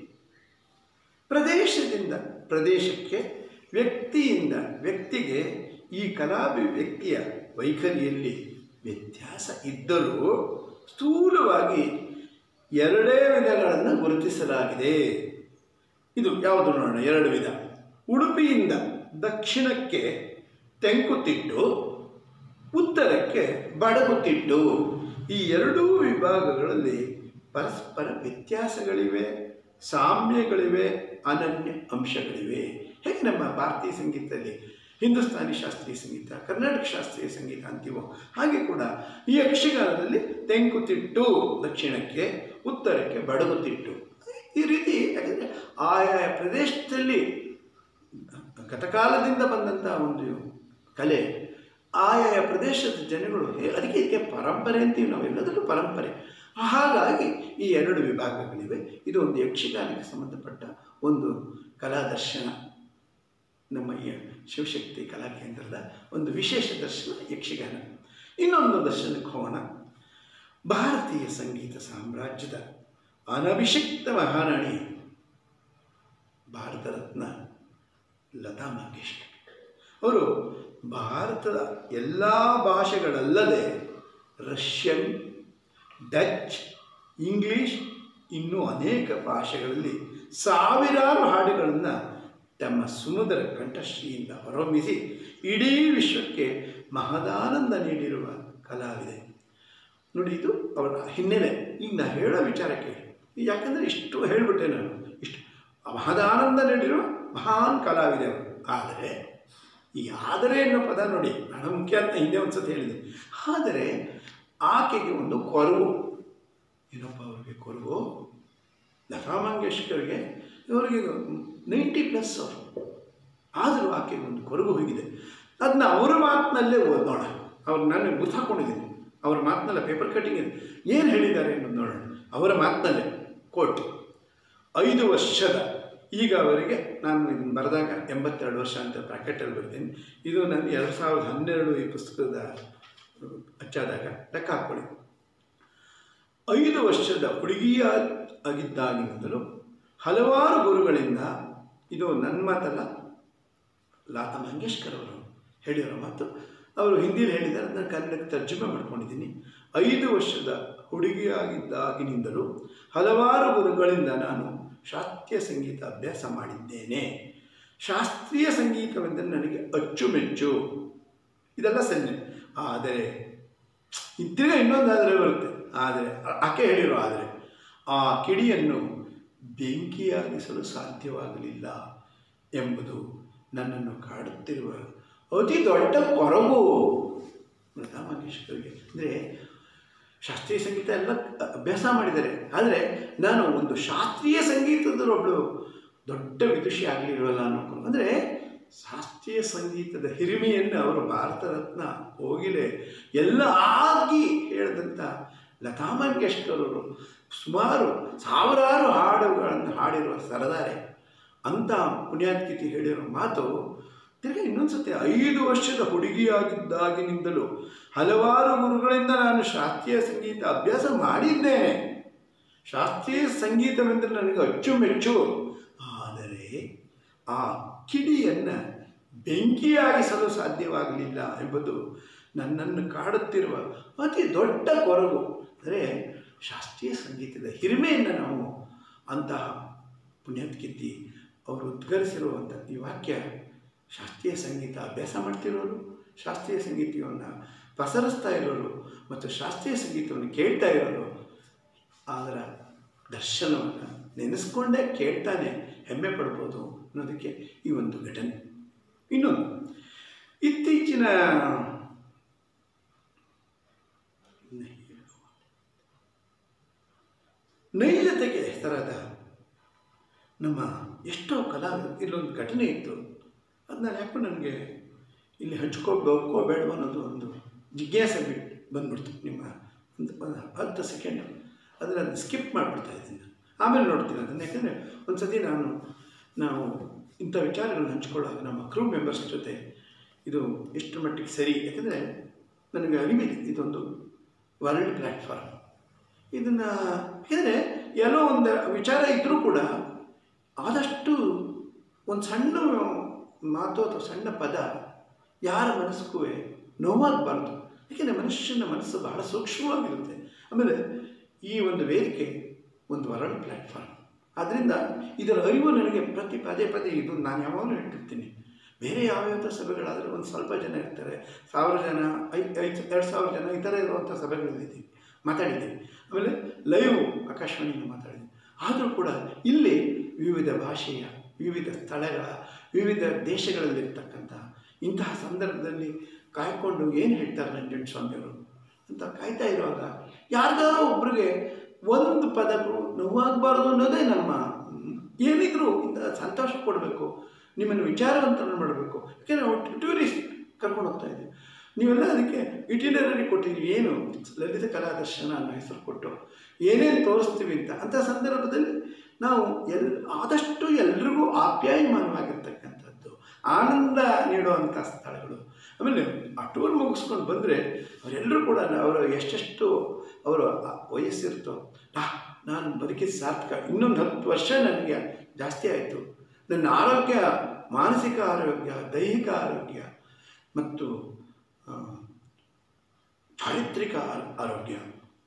ಪ್ರದೇಶದಿಂದ ಪ್ರದೇಶಕ್ಕೆ ವ್ಯಕ್ತಿಯಿಂದ ವ್ಯಕ್ತಿಗೆ ಈ ಕಲಾಭಿ ವ್ಯಕ್ತಿಯ ವೈಖರಿಯಲ್ಲಿ ವ್ಯತ್ಯಾಸ ಇದ್ದರೂ ಸ್ಥೂಲವಾಗಿ ಎರಡೇ ವಿಧಗಳನ್ನು ಗುರುತಿಸಲಾಗಿದೆ ಇದು ಯಾವುದು ನೋಡೋಣ ಎರಡು ವಿಧ ಉಡುಪಿಯಿಂದ ದಕ್ಷಿಣಕ್ಕೆ ತೆಂಕುತಿಟ್ಟು ಉತ್ತರಕ್ಕೆ ಬಡಗುತಿಟ್ಟು ಈ ಎರಡೂ ವಿಭಾಗಗಳಲ್ಲಿ ಪರಸ್ಪರ ವ್ಯತ್ಯಾಸಗಳಿವೆ ಸಾಮ್ಯಗಳಿವೆ ಅನನ್ಯ ಅಂಶಗಳಿವೆ ಹೇಗೆ ನಮ್ಮ ಭಾರತೀಯ ಸಂಗೀತದಲ್ಲಿ ಹಿಂದೂಸ್ತಾನಿ ಶಾಸ್ತ್ರೀಯ ಸಂಗೀತ ಕರ್ನಾಟಕ ಶಾಸ್ತ್ರೀಯ ಸಂಗೀತ ಅಂತೀವೋ ಹಾಗೆ ಕೂಡ ಈ ಯಕ್ಷಗಾನದಲ್ಲಿ ತೆಂಕುತಿಟ್ಟು ದಕ್ಷಿಣಕ್ಕೆ ಉತ್ತರಕ್ಕೆ ಬಡಗುತಿಟ್ಟು ಈ ರೀತಿ ಯಾಕಂದರೆ ಆಯಾ ಪ್ರದೇಶದಲ್ಲಿ ಗತಕಾಲದಿಂದ ಬಂದಂತಹ ಒಂದು ಕಲೆ ಆಯಾ ಪ್ರದೇಶದ ಜನಗಳು ಹೇ- ಅದಕ್ಕೆ ಇದಕ್ಕೆ ಪರಂಪರೆ ಅಂತೀವಿ ನಾವು ಎಲ್ಲದರಲ್ಲೂ ಪರಂಪರೆ ಹಾಗಾಗಿ ಈ ಎರಡು ವಿಭಾಗಗಳಿವೆ ಇದು ಒಂದು ಯಕ್ಷಗಾನಕ್ಕೆ ಸಂಬಂಧಪಟ್ಟ ಒಂದು ಕಲಾದರ್ಶನ ನಮ್ಮ ಈ ಶಿವಶಕ್ತಿ ಕಲಾ ಕೇಂದ್ರದ ಒಂದು ವಿಶೇಷ ದರ್ಶನ ಯಕ್ಷಗಾನ ಇನ್ನೊಂದು ದರ್ಶನಕ್ಕೆ ಹೋಗೋಣ ಭಾರತೀಯ ಸಂಗೀತ ಸಾಮ್ರಾಜ್ಯದ ಅನಭಿಷಿಕ್ತ ಮಹಾರಾಣಿ ಭಾರತ ರತ್ನ ಲತಾ ಮಂಗೇಶ್ಕರ್ ಅವರು ಭಾರತದ ಎಲ್ಲ ಭಾಷೆಗಳಲ್ಲದೆ ರಷ್ಯನ್ ಡಚ್ ಇಂಗ್ಲೀಷ್ ಇನ್ನೂ ಅನೇಕ ಭಾಷೆಗಳಲ್ಲಿ ಸಾವಿರಾರು ಹಾಡುಗಳನ್ನು ತಮ್ಮ ಸುಮಧುರ ಕಂಠಶ್ರೀಯಿಂದ ಹೊರಹೊಮ್ಮಿಸಿ ಇಡೀ ವಿಶ್ವಕ್ಕೆ ಮಹದಾನಂದ ನೀಡಿರುವ ಕಲಾವಿದೆ ನೋಡಿ ಇದು ಅವರ ಹಿನ್ನೆಲೆ ಈಗ ನಾ ಹೇಳೋ ವಿಚಾರ ಕೇಳಿ ಯಾಕಂದರೆ ಇಷ್ಟು ಹೇಳಿಬಿಟ್ಟೆ ನಾನು ಇಷ್ಟು ಮಹದಾನಂದ ನೀಡಿರುವ ಮಹಾನ್ ಕಲಾವಿದೆ ಅವರು ಆದರೆ ಈ ಆದರೆ ಅನ್ನೋ ಪದ ನೋಡಿ ಬಹಳ ಮುಖ್ಯ ಅಂತ ಹಿಂದೆ ಒಂದು ಸತಿ ಹೇಳಿದೆ ಆದರೆ ಆಕೆಗೆ ಒಂದು ಕೊರವು ಏನಪ್ಪ ಅವ್ರಿಗೆ ಕೊರವು ಲತಾ ಮಂಗೇಶ್ಕರ್ಗೆ ಇವರಿಗೆ ನೈಂಟಿ ಪ್ಲಸ್ ಅವರು ಆದರೂ ಆಕೆಗೆ ಒಂದು ಕೊರಗು ಹೋಗಿದೆ ಅದನ್ನ ಅವರ ಮಾತಿನಲ್ಲೇ ಓದೋಣ ಅವ್ರು ನಾನು ಗುರ್ತು ಹಾಕ್ಕೊಂಡಿದ್ದೀನಿ ಅವ್ರ ಮಾತಿನಲ್ಲ ಪೇಪರ್ ಕಟ್ಟಿಂಗ್ ಇದೆ ಏನು ಹೇಳಿದ್ದಾರೆ ಅನ್ನೋದು ನೋಡೋಣ ಅವರ ಮಾತಿನಲ್ಲೇ ಕೋಟ್ ಐದು ವರ್ಷದ ಈಗ ಅವರಿಗೆ ನಾನು ಇದನ್ನು ಬರೆದಾಗ ಎಂಬತ್ತೆರಡು ವರ್ಷ ಅಂತ ಬ್ರಾಕೆಟಲ್ಲಿ ಬರ್ತೀನಿ ಇದು ನಾನು ಎರಡು ಸಾವಿರದ ಹನ್ನೆರಡು ಈ ಪುಸ್ತಕದ ಅಚ್ಚಾದಾಗ ಲೆಕ್ಕ ಹಾಕ್ಕೊಳ್ಳಿ ಐದು ವರ್ಷದ ಹುಡುಗಿಯ ಆಗಿದ್ದಾಗಿನಿಂದಲೂ ಹಲವಾರು ಗುರುಗಳಿಂದ ಇದು ನನ್ನ ಮಾತಲ್ಲ ಲತಾ ಮಂಗೇಶ್ಕರ್ ಅವರು ಹೇಳಿರೋ ಮಾತು ಅವರು ಹಿಂದಿಯಲ್ಲಿ ಹೇಳಿದ್ದಾರೆ ನಾನು ಕನ್ನಡಕ್ಕೆ ತರ್ಜುಮೆ ಮಾಡ್ಕೊಂಡಿದ್ದೀನಿ ಐದು ವರ್ಷದ ಹುಡುಗಿಯಾಗಿದ್ದಾಗಿನಿಂದಲೂ ಹಲವಾರು ಗುರುಗಳಿಂದ ನಾನು ಶಾಸ್ತ್ರೀಯ ಸಂಗೀತ ಅಭ್ಯಾಸ ಮಾಡಿದ್ದೇನೆ ಶಾಸ್ತ್ರೀಯ ಸಂಗೀತವೆಂದರೆ ನನಗೆ ಅಚ್ಚುಮೆಚ್ಚು ಇದೆಲ್ಲ ಸನ್ನೆ ಆದರೆ ತಿರ್ಗ ಇನ್ನೊಂದು ಆದರೆ ಬರುತ್ತೆ ಆದರೆ ಆಕೆ ಹೇಳಿರೋ ಆದರೆ ಆ ಕಿಡಿಯನ್ನು ಬೆಂಕಿಯಾಗಿಸಲು ಸಾಧ್ಯವಾಗಲಿಲ್ಲ ಎಂಬುದು ನನ್ನನ್ನು ಕಾಡುತ್ತಿರುವ ಅತಿ ದೊಡ್ಡ ಕೊರಗು ಲತಾ ಮಂಗೇಶ್ಕರ್ಗೆ ಅಂದರೆ ಶಾಸ್ತ್ರೀಯ ಸಂಗೀತ ಎಲ್ಲ ಅಭ್ಯಾಸ ಮಾಡಿದ್ದಾರೆ ಆದರೆ ನಾನು ಒಂದು ಶಾಸ್ತ್ರೀಯ ಸಂಗೀತದಲ್ಲೊಬ್ಬಳು ದೊಡ್ಡ ವಿದುಷಿ ಆಗಲಿಲ್ವಲ್ಲ ಅನ್ನೋ ಅಂದರೆ ಶಾಸ್ತ್ರೀಯ ಸಂಗೀತದ ಹಿರಿಮೆಯನ್ನು ಅವರು ಭಾರತ ರತ್ನ ಹೋಗಿಲೆ ಎಲ್ಲ ಆಗಿ ಹೇಳಿದಂಥ ಲತಾ ಮಂಗೇಶ್ಕರ್ ಅವರು ಸುಮಾರು ಸಾವಿರಾರು ಹಾಡುಗಳನ್ನು ಹಾಡಿರುವ ಸರದಾರೆ ಅಂಥ ಪುಣ್ಯಾತ್ಕಿತಿ ಹೇಳಿರೋ ಮಾತು ತಿರ್ಗಿ ಇನ್ನೊಂದು ಸತಿ ಐದು ವರ್ಷದ ಹುಡುಗಿಯಾಗಿದ್ದಾಗಿನಿಂದಲೂ ಹಲವಾರು ಗುರುಗಳಿಂದ ನಾನು ಶಾಸ್ತ್ರೀಯ ಸಂಗೀತ ಅಭ್ಯಾಸ ಮಾಡಿದ್ದೇನೆ ಶಾಸ್ತ್ರೀಯ ಸಂಗೀತವೆಂದರೆ ನನಗೆ ಅಚ್ಚುಮೆಚ್ಚು ಆದರೆ ಆ ಕಿಡಿಯನ್ನು ಬೆಂಕಿಯಾಗಿಸಲು ಸಾಧ್ಯವಾಗಲಿಲ್ಲ ಎಂಬುದು ನನ್ನನ್ನು ಕಾಡುತ್ತಿರುವ ಅತಿ ದೊಡ್ಡ ಕೊರಗು ಅಂದರೆ ಶಾಸ್ತ್ರೀಯ ಸಂಗೀತದ ಹಿರಿಮೆಯನ್ನು ನಾವು ಅಂತಹ ಪುಣ್ಯತ್ಕಿತ್ತಿ ಅವರು ಉದ್ಗರಿಸಿರುವಂಥ ಈ ವಾಕ್ಯ ಶಾಸ್ತ್ರೀಯ ಸಂಗೀತ ಅಭ್ಯಾಸ ಮಾಡ್ತಿರೋರು ಶಾಸ್ತ್ರೀಯ ಸಂಗೀತವನ್ನು ಪಸರಿಸ್ತಾ ಇರೋರು ಮತ್ತು ಶಾಸ್ತ್ರೀಯ ಸಂಗೀತವನ್ನು ಕೇಳ್ತಾ ಇರೋರು ಅದರ ದರ್ಶನವನ್ನು ನೆನೆಸ್ಕೊಂಡೇ ಕೇಳ್ತಾನೆ ಹೆಮ್ಮೆ ಪಡ್ಬೋದು ಅನ್ನೋದಕ್ಕೆ ಈ ಒಂದು ಘಟನೆ ಇನ್ನೊಂದು ಇತ್ತೀಚಿನ ನೈಜತೆಗೆ ಹೆಸರಾದ ನಮ್ಮ ಎಷ್ಟೋ ಕಲಾವಿದರು ಇಲ್ಲೊಂದು ಘಟನೆ ಇತ್ತು ಅದನ್ನ ಯಾಕೋ ನನಗೆ ಇಲ್ಲಿ ಹಂಚ್ಕೋಬೇಕೋ ಬೇಡವೋ ಅನ್ನೋದು ಒಂದು ಜಿಜ್ಞಾಸೆ ಬಿಟ್ಟು ಬಂದ್ಬಿಡ್ತು ನಿಮ್ಮ ಒಂದು ಒಂದು ಹತ್ತು ಸೆಕೆಂಡು ಅದನ್ನು ಅದನ್ನು ಸ್ಕಿಪ್ ಮಾಡಿಬಿಡ್ತಾ ಇದ್ದೀನಿ ನಾನು. ಆಮೇಲೆ ನೋಡ್ತೀನಿ ಅದನ್ನು ಯಾಕಂದರೆ ಒಂದು ಸತಿ ನಾನು ನಾವು ಇಂಥ ವಿಚಾರಗಳನ್ನು ಹಂಚ್ಕೊಳ್ಳೋದು ನಮ್ಮ ಕ್ರೂ ಮೆಂಬರ್ಸ್ ಜೊತೆ ಇದು ಎಷ್ಟು ಮಟ್ಟಿಗೆ ಸರಿ ಯಾಕಂದರೆ ನನಗೆ ಅರಿವಿದೆ ಇದೊಂದು ವರ್ಲ್ಡ್ ಪ್ಲ್ಯಾಟ್ಫಾರ್ಮ್ ಇದನ್ನು ಯಾಕಂದರೆ ಎಲ್ಲೋ ಒಂದು ವಿಚಾರ ಇದ್ದರೂ ಕೂಡ ಆದಷ್ಟು ಒಂದು ಸಣ್ಣ ಮಾತು ಅಥವಾ ಸಣ್ಣ ಪದ ಯಾರ ಮನಸ್ಸಿಗೂ ನೋವಾಗಬಾರ್ದು ಯಾಕೆಂದರೆ ಮನುಷ್ಯನ ಮನಸ್ಸು ಬಹಳ ಸೂಕ್ಷ್ಮವಾಗಿರುತ್ತೆ ಆಮೇಲೆ ಈ ಒಂದು ವೇದಿಕೆ ಒಂದು ವರ್ಲ್ಡ್ ಪ್ಲ್ಯಾಟ್ಫಾರ್ಮ್ ಆದ್ದರಿಂದ ಇದರ ಅರಿವು ನನಗೆ ಪ್ರತಿ ಪದೇ ಪದೇ ಇದು ನಾನು ಯಾವಾಗಲೂ ಹೇಳ್ತಿರ್ತೀನಿ ಬೇರೆ ಯಾವ್ಯಾವ ಸಭೆಗಳಾದರೆ ಒಂದು ಸ್ವಲ್ಪ ಜನ ಇರ್ತಾರೆ ಸಾವಿರ ಜನ ಐದು ಐದು ಎರಡು ಸಾವಿರ ಜನ ಈ ಥರ ಇರುವಂಥ ಸಭೆಗಳಿದ್ದೀವಿ ಮಾತಾಡಿದ್ದೀವಿ ಆಮೇಲೆ ಲೈವ್ ಆಕಾಶವಾಣಿಯಿಂದ ಮಾತಾಡಿದ್ದೀವಿ ಆದರೂ ಕೂಡ ಇಲ್ಲಿ ವಿವಿಧ ಭಾಷೆಯ ವಿವಿಧ ಸ್ಥಳಗಳ ವಿವಿಧ ದೇಶಗಳಲ್ಲಿರ್ತಕ್ಕಂಥ ಇಂತಹ ಸಂದರ್ಭದಲ್ಲಿ ಕಾಯ್ಕೊಂಡು ಏನು ಹೇಳ್ತಾರೆ ನಂಜನ್ ಸ್ವಾಮಿಯವರು ಅಂತ ಕಾಯ್ತಾ ಇರುವಾಗ ಯಾರಿಗಾರೋ ಒಬ್ರಿಗೆ ಒಂದು ಪದಗಳು ನೋವಾಗಬಾರ್ದು ಅನ್ನೋದೇ ನಮ್ಮ ಏನಿದ್ರು ಇಂಥ ಸಂತೋಷ ಕೊಡಬೇಕು ನಿಮ್ಮನ್ನು ವಿಚಾರವಂತರನ್ನು ಮಾಡಬೇಕು ಯಾಕೆಂದರೆ ನಾವು ಟೂರಿಸ್ಟ್ ಕರ್ಕೊಂಡು ಹೋಗ್ತಾ ಇದ್ದೀವಿ ನೀವೆಲ್ಲ ಅದಕ್ಕೆ ಇಟಿನರಿ ಕೊಟ್ಟಿದ್ದೀವಿ ಏನು ಲಲಿತ ಕಲಾ ದರ್ಶನ ಅನ್ನೋ ಹೆಸರು ಕೊಟ್ಟು ಏನೇನು ತೋರಿಸ್ತೀವಿ ಅಂತ ಅಂಥ ಸಂದರ್ಭದಲ್ಲಿ ನಾವು ಎಲ್ ಆದಷ್ಟು ಎಲ್ರಿಗೂ ಆಪ್ಯಾಯಮಾನವಾಗಿರ್ತಕ್ಕಂಥದ್ದು ಆನಂದ ನೀಡುವಂಥ ಸ್ಥಳಗಳು ಆಮೇಲೆ ಆ ಟೂರ್ ಮುಗಿಸ್ಕೊಂಡು ಬಂದರೆ ಅವರೆಲ್ಲರೂ ಕೂಡ ಅವರು ಎಷ್ಟೆಷ್ಟು ಅವರು ವಯಸ್ಸಿರ್ತೋ ಆ ನಾನು ಬದುಕಿದ ಸಾರ್ಥಕ ಇನ್ನೊಂದು ಹತ್ತು ವರ್ಷ ನನಗೆ ಜಾಸ್ತಿ ಆಯಿತು ನನ್ನ ಆರೋಗ್ಯ ಮಾನಸಿಕ ಆರೋಗ್ಯ ದೈಹಿಕ ಆರೋಗ್ಯ ಮತ್ತು ಆ, ಚಾರಿತ್ರಿಕ ಆ- ಆರೋಗ್ಯ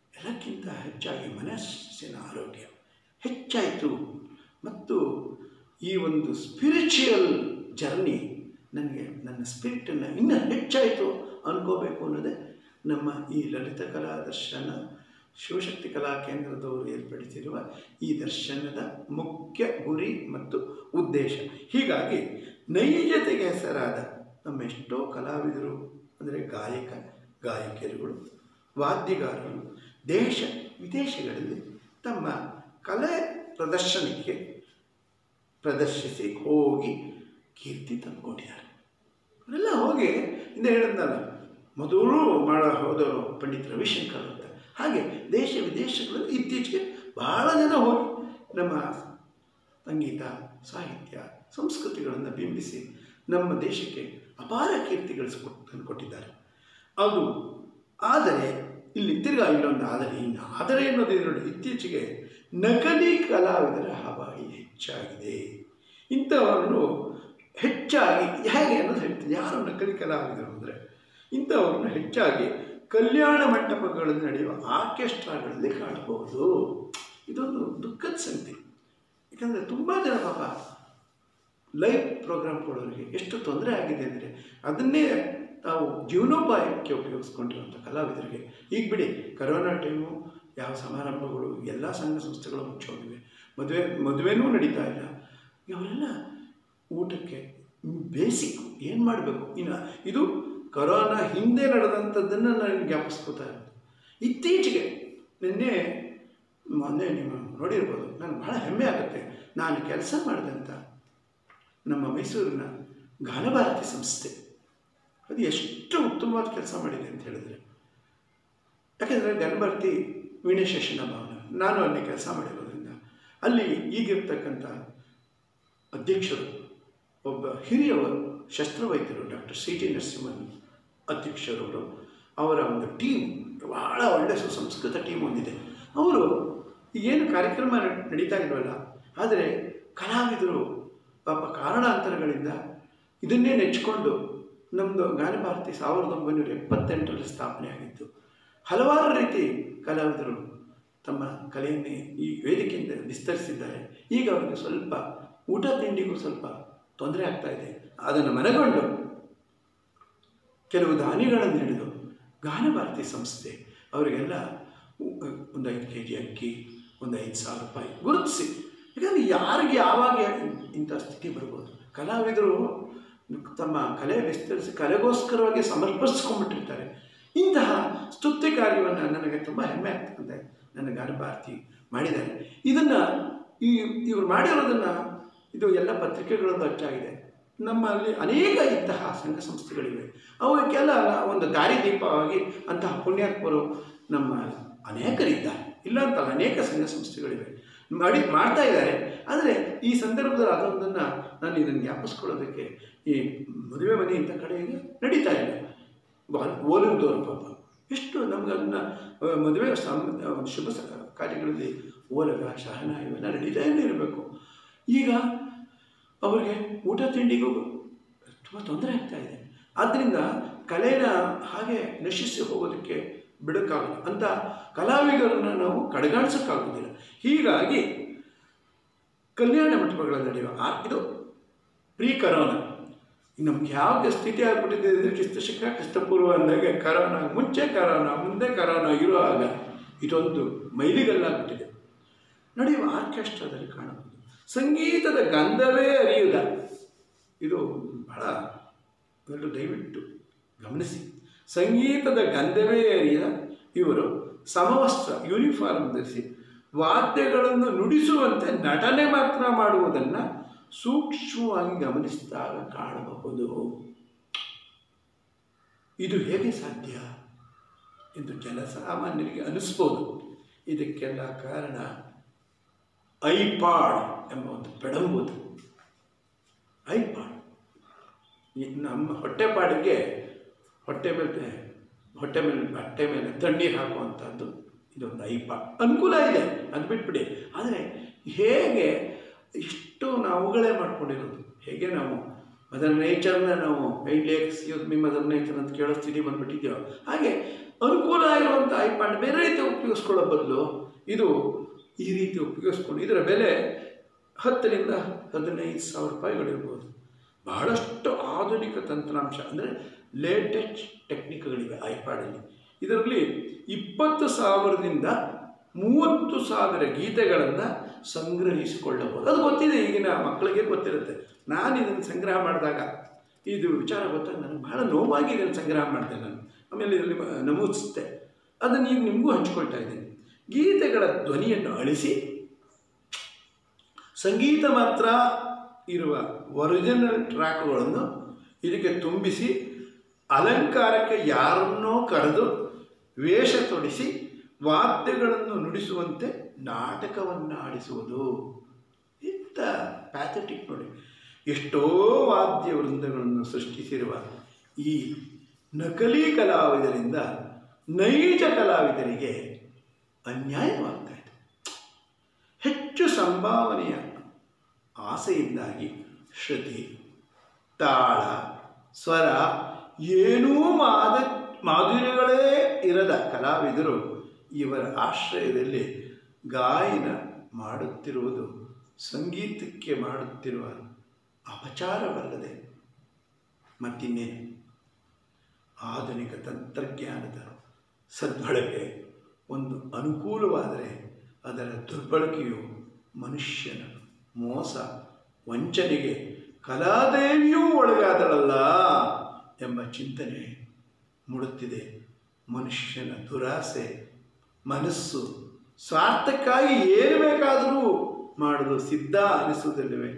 ಎಲ್ಲಕ್ಕಿಂತ ಹೆಚ್ಚಾಗಿ ಮನಸ್ಸಿನ ಆರೋಗ್ಯ ಹೆಚ್ಚಾಯಿತು ಮತ್ತು ಈ ಒಂದು ಸ್ಪಿರಿಚುವಲ್ ಜರ್ನಿ ನನಗೆ ನನ್ನ ಸ್ಪಿರಿಟನ್ನು ಇನ್ನೂ ಹೆಚ್ಚಾಯಿತು ಅನ್ಕೋಬೇಕು ಅನ್ನೋದೇ ನಮ್ಮ ಈ ಲಲಿತ ಕಲಾ ದರ್ಶನ ಶಿವಶಕ್ತಿ ಕಲಾ ಕೇಂದ್ರದವರು ಏರ್ಪಡಿಸಿರುವ ಈ ದರ್ಶನದ ಮುಖ್ಯ ಗುರಿ ಮತ್ತು ಉದ್ದೇಶ ಹೀಗಾಗಿ ನೈಜತೆಗೆ ಹೆಸರಾದ ನಮ್ಮ ಎಷ್ಟೋ ಕಲಾವಿದರು ಅಂದರೆ ಗಾಯಕ ಗಾಯಕಿಯರುಗಳು ವಾದ್ಯಗಾರರು ದೇಶ ವಿದೇಶಗಳಲ್ಲಿ ತಮ್ಮ ಕಲೆ ಪ್ರದರ್ಶನಕ್ಕೆ ಪ್ರದರ್ಶಿಸಿ ಹೋಗಿ ಕೀರ್ತಿ ತಂದುಕೊಂಡಿದ್ದಾರೆ ಅವರೆಲ್ಲ ಹೋಗಿ ಹಿಂದೆ ಹೇಳಿದ್ನಲ್ಲ ಮೊದಲು ಮಾಡ ಹೋದವರು ಪಂಡಿತ್ ರವಿಶಂಕರ್ ಅಂತ ಹಾಗೆ ದೇಶ ವಿದೇಶಗಳಲ್ಲಿ ಇತ್ತೀಚೆಗೆ ಬಹಳ ಜನ ಹೋಗಿ ನಮ್ಮ ಸಂಗೀತ ಸಾಹಿತ್ಯ ಸಂಸ್ಕೃತಿಗಳನ್ನು ಬಿಂಬಿಸಿ ನಮ್ಮ ದೇಶಕ್ಕೆ ಅಪಾರ ಕೀರ್ತಿ ಗಳಿಸ್ಕೊಟ್ಟು ತಂದುಕೊಟ್ಟಿದ್ದಾರೆ ಅದು ಆದರೆ ಇಲ್ಲಿ ತಿರ್ಗಾ ಇಲ್ಲೊಂದು ಆದರೆ ಇನ್ನು ಆದರೆ ಅನ್ನೋದು ನೋಡಿ ಇತ್ತೀಚೆಗೆ ನಕಲಿ ಕಲಾವಿದರ ಹವಾಯಿ ಹೆಚ್ಚಾಗಿದೆ ಇಂಥವರನ್ನು ಹೆಚ್ಚಾಗಿ ಹೇಗೆ ಅನ್ನೋದು ಹೇಳ್ತೀನಿ ಯಾರು ನಕಲಿ ಕಲಾವಿದರು ಅಂದರೆ ಇಂಥವ್ರನ್ನು ಹೆಚ್ಚಾಗಿ ಕಲ್ಯಾಣ ಮಂಟಪಗಳಲ್ಲಿ ನಡೆಯುವ ಆರ್ಕೆಸ್ಟ್ರಾಗಳಲ್ಲಿ ಕಾಣಬಹುದು ಇದೊಂದು ದುಃಖದ ಸಂಗತಿ ಯಾಕಂದರೆ ತುಂಬ ಜನ ಪಾಪ ಲೈವ್ ಪ್ರೋಗ್ರಾಮ್ ಕೊಡೋರಿಗೆ ಎಷ್ಟು ತೊಂದರೆ ಆಗಿದೆ ಅಂದರೆ ಅದನ್ನೇ ತಾವು ಜೀವನೋಪಾಯಕ್ಕೆ ಉಪಯೋಗಿಸ್ಕೊಂಡಿರುವಂಥ ಕಲಾವಿದರಿಗೆ ಈಗ ಬಿಡಿ ಕರೋನಾ ಟೈಮು ಯಾವ ಸಮಾರಂಭಗಳು ಎಲ್ಲ ಸಂಘ ಸಂಸ್ಥೆಗಳು ಮುಚ್ಚೋಗಿವೆ ಮದುವೆ ಮದುವೆನೂ ನಡೀತಾ ಇಲ್ಲ ಇವರೆಲ್ಲ ಊಟಕ್ಕೆ ಬೇಸಿಕ್ ಏನು ಮಾಡಬೇಕು ಇನ್ನು ಇದು ಕರೋನಾ ಹಿಂದೆ ನಡೆದಂಥದ್ದನ್ನು ನಾನು ಜ್ಞಾಪಿಸ್ಕೋತಾ ಇರೋದು ಇತ್ತೀಚೆಗೆ ನಿನ್ನೆ ಮೊನ್ನೆ ನೀವು ನೋಡಿರ್ಬೋದು ನನಗೆ ಭಾಳ ಹೆಮ್ಮೆ ಆಗುತ್ತೆ ನಾನು ಕೆಲಸ ಮಾಡಿದಂಥ ನಮ್ಮ ಮೈಸೂರಿನ ಗಾನಭಾರತಿ ಸಂಸ್ಥೆ ಅದು ಎಷ್ಟು ಉತ್ತಮವಾದ ಕೆಲಸ ಮಾಡಿದೆ ಅಂತ ಹೇಳಿದರೆ ಯಾಕೆಂದರೆ ಗಾನಭಾರತಿ ವೀಣೇಶೇಷನ ಭವನ ನಾನು ಅಲ್ಲಿ ಕೆಲಸ ಮಾಡಿರೋದ್ರಿಂದ ಅಲ್ಲಿ ಈಗಿರ್ತಕ್ಕಂಥ ಅಧ್ಯಕ್ಷರು ಒಬ್ಬ ಹಿರಿಯ ಶಸ್ತ್ರವೈದ್ಯರು ಡಾಕ್ಟರ್ ಸಿ ಟಿ ನರಸಿಂಹನ್ ಅಧ್ಯಕ್ಷರವರು ಅವರ ಒಂದು ಟೀಮ್ ಭಾಳ ಒಳ್ಳೆಯ ಸುಸಂಸ್ಕೃತ ಟೀಮ್ ಹೊಂದಿದೆ ಅವರು ಏನು ಕಾರ್ಯಕ್ರಮ ನಡ್- ನಡೀತಾ ಇಲ್ವಲ್ಲ ಆದರೆ ಕಲಾವಿದರು ಪಾಪ ಕಾರಣಾಂತರಗಳಿಂದ ಇದನ್ನೇ ನೆಚ್ಕೊಂಡು ನಮ್ಮದು ಗಾನಭಾರತಿ ಸಾವಿರದ ಒಂಬೈನೂರ ಎಪ್ಪತ್ತೆಂಟರಲ್ಲಿ ಸ್ಥಾಪನೆ ಆಗಿತ್ತು ಹಲವಾರು ರೀತಿ ಕಲಾವಿದರು ತಮ್ಮ ಕಲೆಯನ್ನೇ ಈ ವೇದಿಕೆಯಿಂದ ವಿಸ್ತರಿಸಿದ್ದಾರೆ ಈಗ ಅವರಿಗೆ ಸ್ವಲ್ಪ ಊಟ ತಿಂಡಿಗೂ ಸ್ವಲ್ಪ ತೊಂದರೆ ಆಗ್ತಾ ಇದೆ ಅದನ್ನು ಮನಗೊಂಡು ಕೆಲವು ದಾನಿಗಳನ್ನು ಹಿಡಿದು ಗಾನಭಾರತಿ ಸಂಸ್ಥೆ ಅವರಿಗೆಲ್ಲ ಒಂದು ಐದು ಕೆ ಜಿ ಅಕ್ಕಿ ಒಂದು ಐದು ಸಾವಿರ ರೂಪಾಯಿ ಗುರುತಿಸಿ ಯಾಕಂದರೆ ಯಾರಿಗೆ ಯಾವಾಗ ಇಂಥ ಸ್ಥಿತಿ ಬರ್ಬೋದು ಕಲಾವಿದರು ತಮ್ಮ ಕಲೆ ವಿಸ್ತರಿಸಿ ಕಲೆಗೋಸ್ಕರವಾಗಿ ಸಮರ್ಪಿಸ್ಕೊಂಡ್ಬಿಟ್ಟಿರ್ತಾರೆ ಇಂತಹ ಸ್ತುತಿ ಕಾರ್ಯವನ್ನು ನನಗೆ ತುಂಬ ಹೆಮ್ಮೆ ಆಗ್ತದೆ ನನ್ನ ಗಾನಭಾರತಿ ಮಾಡಿದ್ದಾರೆ ಇದನ್ನು ಈ ಇವರು ಮಾಡಿರೋದನ್ನು ಇದು ಎಲ್ಲ ಪತ್ರಿಕೆಗಳಲ್ಲೂ ಅಚ್ಚಾಗಿದೆ ನಮ್ಮಲ್ಲಿ ಅನೇಕ ಇಂತಹ ಸಂಘ ಸಂಸ್ಥೆಗಳಿವೆ ಅವಕ್ಕೆಲ್ಲ ಒಂದು ದಾರಿದೀಪವಾಗಿ ಅಂತಹ ಪುಣ್ಯಾತ್ಮರು ನಮ್ಮ ಅನೇಕರಿದ್ದಾರೆ ಇಲ್ಲ ಅಂತಲ್ಲ ಅನೇಕ ಸಂಘ ಸಂಸ್ಥೆಗಳಿವೆ ಮಾಡಿ ಮಾಡ್ತಾ ಇದ್ದಾರೆ ಆದರೆ ಈ ಸಂದರ್ಭದಲ್ಲಿ ಅದೊಂದನ್ನು ನಾನು ಇದನ್ನು ಜ್ಞಾಪಿಸ್ಕೊಳ್ಳೋದಕ್ಕೆ ಈ ಮದುವೆ ಮನೆ ಇಂಥ ಕಡೆಗೆ ನಡೀತಾ ಇಲ್ಲ ಓಲಂತೋರು ಪಾಪ ಎಷ್ಟು ನಮ್ಗೆ ಅದನ್ನು ಮದುವೆ ಸಂ ಶುಭ ಸ- ಕಾರ್ಯಗಳಲ್ಲಿ ಓಲಗ ಶಹನ ಇವೆಲ್ಲ ನಡೀತಾನೇ ಇರಬೇಕು ಈಗ ಅವರಿಗೆ ಊಟ ತಿಂಡಿಗೂ ತುಂಬ ತೊಂದರೆ ಆಗ್ತಾ ಇದೆ ಆದ್ದರಿಂದ ಕಲೆನ ಹಾಗೆ ನಶಿಸಿ ಹೋಗೋದಕ್ಕೆ ಬಿಡೋಕ್ಕಾಗಲ್ಲ ಅಂತ ಕಲಾವಿದರನ್ನು ನಾವು ಕಡೆಗಾಣಿಸೋಕ್ಕಾಗೋದಿಲ್ಲ ಹೀಗಾಗಿ ಕಲ್ಯಾಣ ಮಂಟಪಗಳಲ್ಲಿ ನಡೆಯುವ ಆ ಇದು ಪ್ರೀ ಕರೋನಾ ನಮ್ಗೆ ಯಾವ ಸ್ಥಿತಿ ಆಗ್ಬಿಟ್ಟಿದೆ ಅಂದರೆ ಕ್ರಿಸ್ತ ಶಕ ಕ್ರಿಸ್ತಪೂರ್ವ ಅಂದಾಗ ಕರೋನಾ ಮುಂಚೆ ಕರೋನಾ ಮುಂದೆ ಕರೋನಾ ಇರುವಾಗ ಇದೊಂದು ಮೈಲಿಗಲ್ಲಾಗ್ಬಿಟ್ಟಿದೆ ನಡೆಯುವ ಆರ್ಕೆಸ್ಟ್ರಾದಲ್ಲಿ ಕಾಣಬಹುದು ಸಂಗೀತದ ಗಂಧವೇ ಅರಿಯುದ ಇದು ಬಹಳ ಎಲ್ಲರೂ ದಯವಿಟ್ಟು ಗಮನಿಸಿ ಸಂಗೀತದ ಗಂಧವೇ ಅರಿಯದ ಇವರು ಸಮವಸ್ತ್ರ ಯೂನಿಫಾರ್ಮ್ ಧರಿಸಿ ವಾದ್ಯಗಳನ್ನು ನುಡಿಸುವಂತೆ ನಟನೆ ಮಾತ್ರ ಮಾಡುವುದನ್ನು ಸೂಕ್ಷ್ಮವಾಗಿ ಗಮನಿಸಿದಾಗ ಕಾಣಬಹುದು ಇದು ಹೇಗೆ ಸಾಧ್ಯ ಎಂದು ಜನಸಾಮಾನ್ಯರಿಗೆ ಅನಿಸ್ಬೋದು ಇದಕ್ಕೆಲ್ಲ ಕಾರಣ ಐಪಾಡ್ ಎಂಬ ಒಂದು ಪೆಡಂಬುದು ಐಪಾಡ್ ಈ ನಮ್ಮ ಹೊಟ್ಟೆಪಾಡಿಗೆ ಹೊಟ್ಟೆ ಮೇಲೆ ಹೊಟ್ಟೆ ಮೇಲೆ ಬಟ್ಟೆ ಮೇಲೆ ತಣ್ಣೀರು ಹಾಕುವಂಥದ್ದು ಇದೊಂದು ಐಪಾಡ್ ಅನುಕೂಲ ಇದೆ ಅದು ಬಿಟ್ಬಿಡಿ ಆದರೆ ಹೇಗೆ ಇಷ್ಟು ನಾವುಗಳೇ ಮಾಡ್ಕೊಂಡಿರೋದು ಹೇಗೆ ನಾವು ಮದರ್ ನೇಚರ್ನ ನಾವು I lakes use me mother nature ಅಂತ ಕೇಳೋ ಸ್ಥಿತಿ ಬಂದುಬಿಟ್ಟಿದ್ದೀವೋ ಹಾಗೆ ಅನುಕೂಲ ಇರುವಂಥ ಐಪಾಡ್ ಬೇರೆ ರೀತಿ ಉಪಯೋಗಿಸ್ಕೊಳ್ಳೋ ಬದಲು ಇದು ಈ ರೀತಿ ಉಪಯೋಗಿಸ್ಕೊಂಡು ಇದರ ಬೆಲೆ ಹತ್ತರಿಂದ ಹದಿನೈದು ಸಾವಿರ ರೂಪಾಯಿಗಳಿರ್ಬೋದು ಬಹಳಷ್ಟು ಆಧುನಿಕ ತಂತ್ರಾಂಶ ಅಂದರೆ ಲೇಟೆಸ್ಟ್ ಟೆಕ್ನಿಕ್ಗಳಿವೆ ಐಪ್ಯಾಡಲ್ಲಿ ಇದರಲ್ಲಿ ಇಪ್ಪತ್ತು ಸಾವಿರದಿಂದ ಮೂವತ್ತು ಸಾವಿರ ಗೀತೆಗಳನ್ನು ಸಂಗ್ರಹಿಸಿಕೊಳ್ಳಬಹುದು ಅದು ಗೊತ್ತಿದೆ ಈಗಿನ ಮಕ್ಕಳಿಗೆ ಗೊತ್ತಿರುತ್ತೆ ನಾನು ಇದನ್ನು ಸಂಗ್ರಹ ಮಾಡಿದಾಗ ಇದು ವಿಚಾರ ಗೊತ್ತಾಗ ನನಗೆ ಬಹಳ ನೋವಾಗಿ ಇದನ್ನು ಸಂಗ್ರಹ ಮಾಡಿದೆ ನಾನು ಆಮೇಲೆ ಇದರಲ್ಲಿ ನಮೂದಿಸಿದೆ ಅದನ್ನು ಈಗ ನಿಮಗೂ ಹಂಚ್ಕೊಳ್ತಾ ಇದ್ದೀನಿ ಗೀತೆಗಳ ಧ್ವನಿಯನ್ನು ಅಳಿಸಿ ಸಂಗೀತ ಮಾತ್ರ ಇರುವ ಒರಿಜಿನಲ್ ಟ್ರ್ಯಾಕ್ಗಳನ್ನು ಇದಕ್ಕೆ ತುಂಬಿಸಿ ಅಲಂಕಾರಕ್ಕೆ ಯಾರನ್ನೋ ಕರೆದು ವೇಷ ತೊಡಿಸಿ ವಾದ್ಯಗಳನ್ನು ನುಡಿಸುವಂತೆ ನಾಟಕವನ್ನು ಆಡಿಸುವುದು ಇಂಥ ಪ್ಯಾಥೆಟಿಕ್ ನೋಡಿ ಎಷ್ಟೋ ವಾದ್ಯ ವೃಂದಗಳನ್ನು ಸೃಷ್ಟಿಸಿರುವ ಈ ನಕಲಿ ಕಲಾವಿದರಿಂದ ನೈಜ ಕಲಾವಿದರಿಗೆ ಅನ್ಯಾಯವಾಗ್ತಾ ಇದೆ ಹೆಚ್ಚು ಸಂಭಾವನೆಯ ಆಸೆಯಿಂದಾಗಿ ಶ್ರುತಿ ತಾಳ ಸ್ವರ ಏನೂ ಮಾದ ಮಾಧುರ್ಯಗಳೇ ಇರದ ಕಲಾವಿದರು ಇವರ ಆಶ್ರಯದಲ್ಲಿ ಗಾಯನ ಮಾಡುತ್ತಿರುವುದು ಸಂಗೀತಕ್ಕೆ ಮಾಡುತ್ತಿರುವ ಅಪಚಾರವಲ್ಲದೆ ಮತ್ತಿನ್ನೇನು ಆಧುನಿಕ ತಂತ್ರಜ್ಞಾನದ ಸದ್ಬಳಕೆ ಒಂದು ಅನುಕೂಲವಾದರೆ ಅದರ ದುರ್ಬಳಕೆಯು ಮನುಷ್ಯನ ಮೋಸ ವಂಚನೆಗೆ ಕಲಾದೇವಿಯೂ ಒಳಗಾದಳಲ್ಲ ಎಂಬ ಚಿಂತನೆ ಮೂಡುತ್ತಿದೆ ಮನುಷ್ಯನ ದುರಾಸೆ ಮನಸ್ಸು ಸ್ವಾರ್ಥಕ್ಕಾಗಿ ಏನು ಬೇಕಾದರೂ ಮಾಡಲು ಸಿದ್ಧ ಅನಿಸುವುದಿಲ್ಲವೇ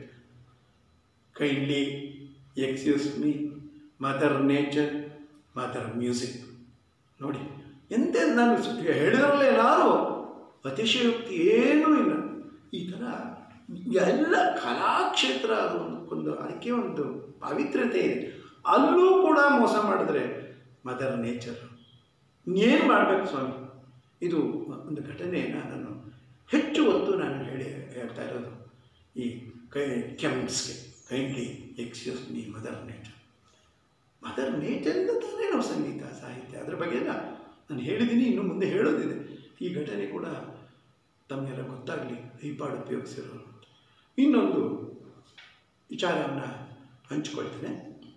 kindly excuse me mother nature mother music ನೋಡಿ ಎಂತ ನಾನು ಹೇಳಿದ್ರಲ್ಲ ಏನಾರು ಅತಿಶಯೋಕ್ತಿ ಏನೂ ಇಲ್ಲ ಈ ಥರ ಎಲ್ಲ ಕಲಾಕ್ಷೇತ್ರ ಅದು ಒಂದು ಅದಕ್ಕೆ ಒಂದು ಪವಿತ್ರತೆ ಇದೆ ಅಲ್ಲೂ ಕೂಡ ಮೋಸ ಮಾಡಿದ್ರೆ ಮದರ್ ನೇಚರ್ ಏನು ಮಾಡಬೇಕು ಸ್ವಾಮಿ ಇದು ಒಂದು ಘಟನೆಯನ್ನು ನಾನು ಹೆಚ್ಚು ಹೊತ್ತು ನಾನು ಹೇಳಿ ಹೇಳ್ತಾ ಇರೋದು ಈ ಕೈ ಕೆಮ್ಸ್ಗೆ kindly excuse me mother nature mother ನೇಚರಿಂದ ತಾನೇ ನಾವು ಸಂಗೀತ ಸಾಹಿತ್ಯ ಅದರ ಬಗ್ಗೆ ಎಲ್ಲ ನಾನು ಹೇಳಿದ್ದೀನಿ ಇನ್ನು ಮುಂದೆ ಹೇಳೋದಿದೆ ಈ ಘಟನೆ ಕೂಡ ತಮಗೆಲ್ಲ ಗೊತ್ತಾಗಲಿ ಐಪಾಡ್ ಉಪಯೋಗಿಸಿರೋರು ಇನ್ನೊಂದು ವಿಚಾರವನ್ನು ಹಂಚ್ಕೊಳ್ತೇನೆ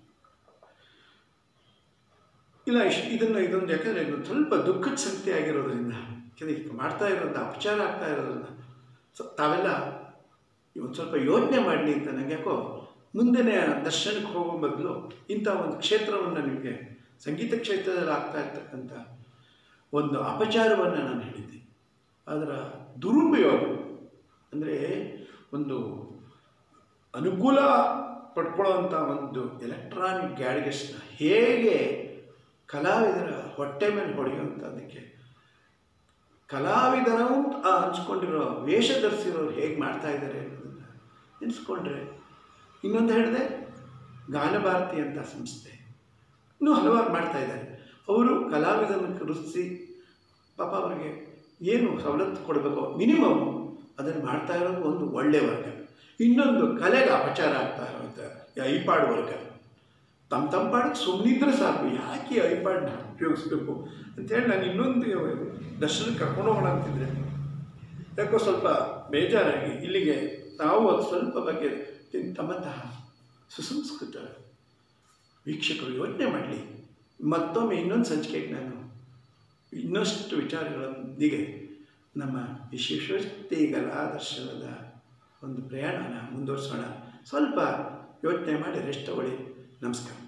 ಇಲ್ಲ ಇಶ್ ಇದನ್ನು ಇದೊಂದು ಯಾಕಂದರೆ ಇದು ಸ್ವಲ್ಪ ದುಃಖದ ಸಂಗತಿ ಆಗಿರೋದ್ರಿಂದ ಯಾಕಂದರೆ ಈಗ ಮಾಡ್ತಾ ಇರೋದು ಅಪಚಾರ ಆಗ್ತಾ ಇರೋದ್ರಿಂದ ಸೊ ತಾವೆಲ್ಲ ಒಂದು ಸ್ವಲ್ಪ ಯೋಚನೆ ಮಾಡಲಿ ಅಂತ ನನಗೆ ಯಾಕೋ ಮುಂದೆನೇ ದರ್ಶನಕ್ಕೆ ಹೋಗೋ ಬದಲು ಇಂಥ ಒಂದು ಕ್ಷೇತ್ರವನ್ನು ನಿಮಗೆ ಸಂಗೀತ ಕ್ಷೇತ್ರದಲ್ಲಿ ಆಗ್ತಾ ಇರ್ತಕ್ಕಂಥ ಒಂದು ಅಪಚಾರವನ್ನು ನಾನು ಹೇಳಿದ್ದೆ ಅದರ ದುರುಪಯೋಗ ಅಂದರೆ ಒಂದು ಅನುಕೂಲ ಪಡ್ಕೊಳ್ಳೋವಂಥ ಒಂದು ಎಲೆಕ್ಟ್ರಾನಿಕ್ ಗ್ಯಾಡ್ಗೆಟ್ಸ್ನ ಹೇಗೆ ಕಲಾವಿದರ ಹೊಟ್ಟೆ ಮೇಲೆ ಹೊಡೆಯುವಂಥದ್ದಕ್ಕೆ ಕಲಾವಿದರು ಹಂಚ್ಕೊಂಡಿರೋ ವೇಷ ಧರಿಸಿರೋರು ಹೇಗೆ ಮಾಡ್ತಾ ಇದ್ದಾರೆ ಅನ್ನೋದನ್ನು ನೆನೆಸ್ಕೊಂಡ್ರೆ ಇನ್ನೊಂದು ಹೇಳಿದೆ ಗಾನಭಾರತಿ ಅಂತ ಸಂಸ್ಥೆ ಇನ್ನೂ ಹಲವಾರು ಮಾಡ್ತಾ ಇದ್ದಾರೆ ಅವರು ಕಲಾವಿದರನ್ನು ಕರೆಸಿ ಪಾಪ ಅವರಿಗೆ ಏನು ಸವಲತ್ತು ಕೊಡಬೇಕು ಮಿನಿಮಮ್ ಅದನ್ನು ಮಾಡ್ತಾ ಇರೋದು ಒಂದು ಒಳ್ಳೆಯ ವರ್ಗ ಇನ್ನೊಂದು ಕಲೆಗೆ ಅಪಚಾರ ಆಗ್ತಾ ಇರೋಂಥ ಐಪಾಡ್ ವರ್ಗ ತಮ್ಮ ತಮ್ಮ ಪಾಡಿಗೆ ಸುಮ್ಮನಿದ್ರೆ ಸಾಕು ಯಾಕೆ ಐಪಾಡ್ನ ಉಪಯೋಗಿಸ್ಬೇಕು ಅಂತೇಳಿ ನಾನು ಇನ್ನೊಂದು ದರ್ಶನಕ್ಕೆ ಕರ್ಕೊಂಡು ಹೋಗೋಣ ಅಂತಿದ್ರೆ ಯಾಕೋ ಸ್ವಲ್ಪ ಬೇಜಾರಾಗಿ ಇಲ್ಲಿಗೆ ನಾವು ಅದು ಸ್ವಲ್ಪ ಬಗ್ಗೆ ತಮ್ಮಂತಹ ಸುಸಂಸ್ಕೃತ ವೀಕ್ಷಕರು ಯೋಚನೆ ಮಾಡಲಿ ಮತ್ತೊಮ್ಮೆ ಇನ್ನೊಂದು ಸಂಚಿಕೆಗೆ ನಾನು ಇನ್ನಷ್ಟು ವಿಚಾರಗಳೊಂದಿಗೆ ನಮ್ಮ ವಿಶೇಷತೆ ಕಲಾ ದರ್ಶನದ ಒಂದು ಪ್ರಯಾಣನ ಮುಂದುವರಿಸೋಣ ಸ್ವಲ್ಪ ಯೋಚನೆ ಮಾಡಿ ರೆಸ್ಟ್ ತಗೊಳ್ಳಿ ನಮಸ್ಕಾರ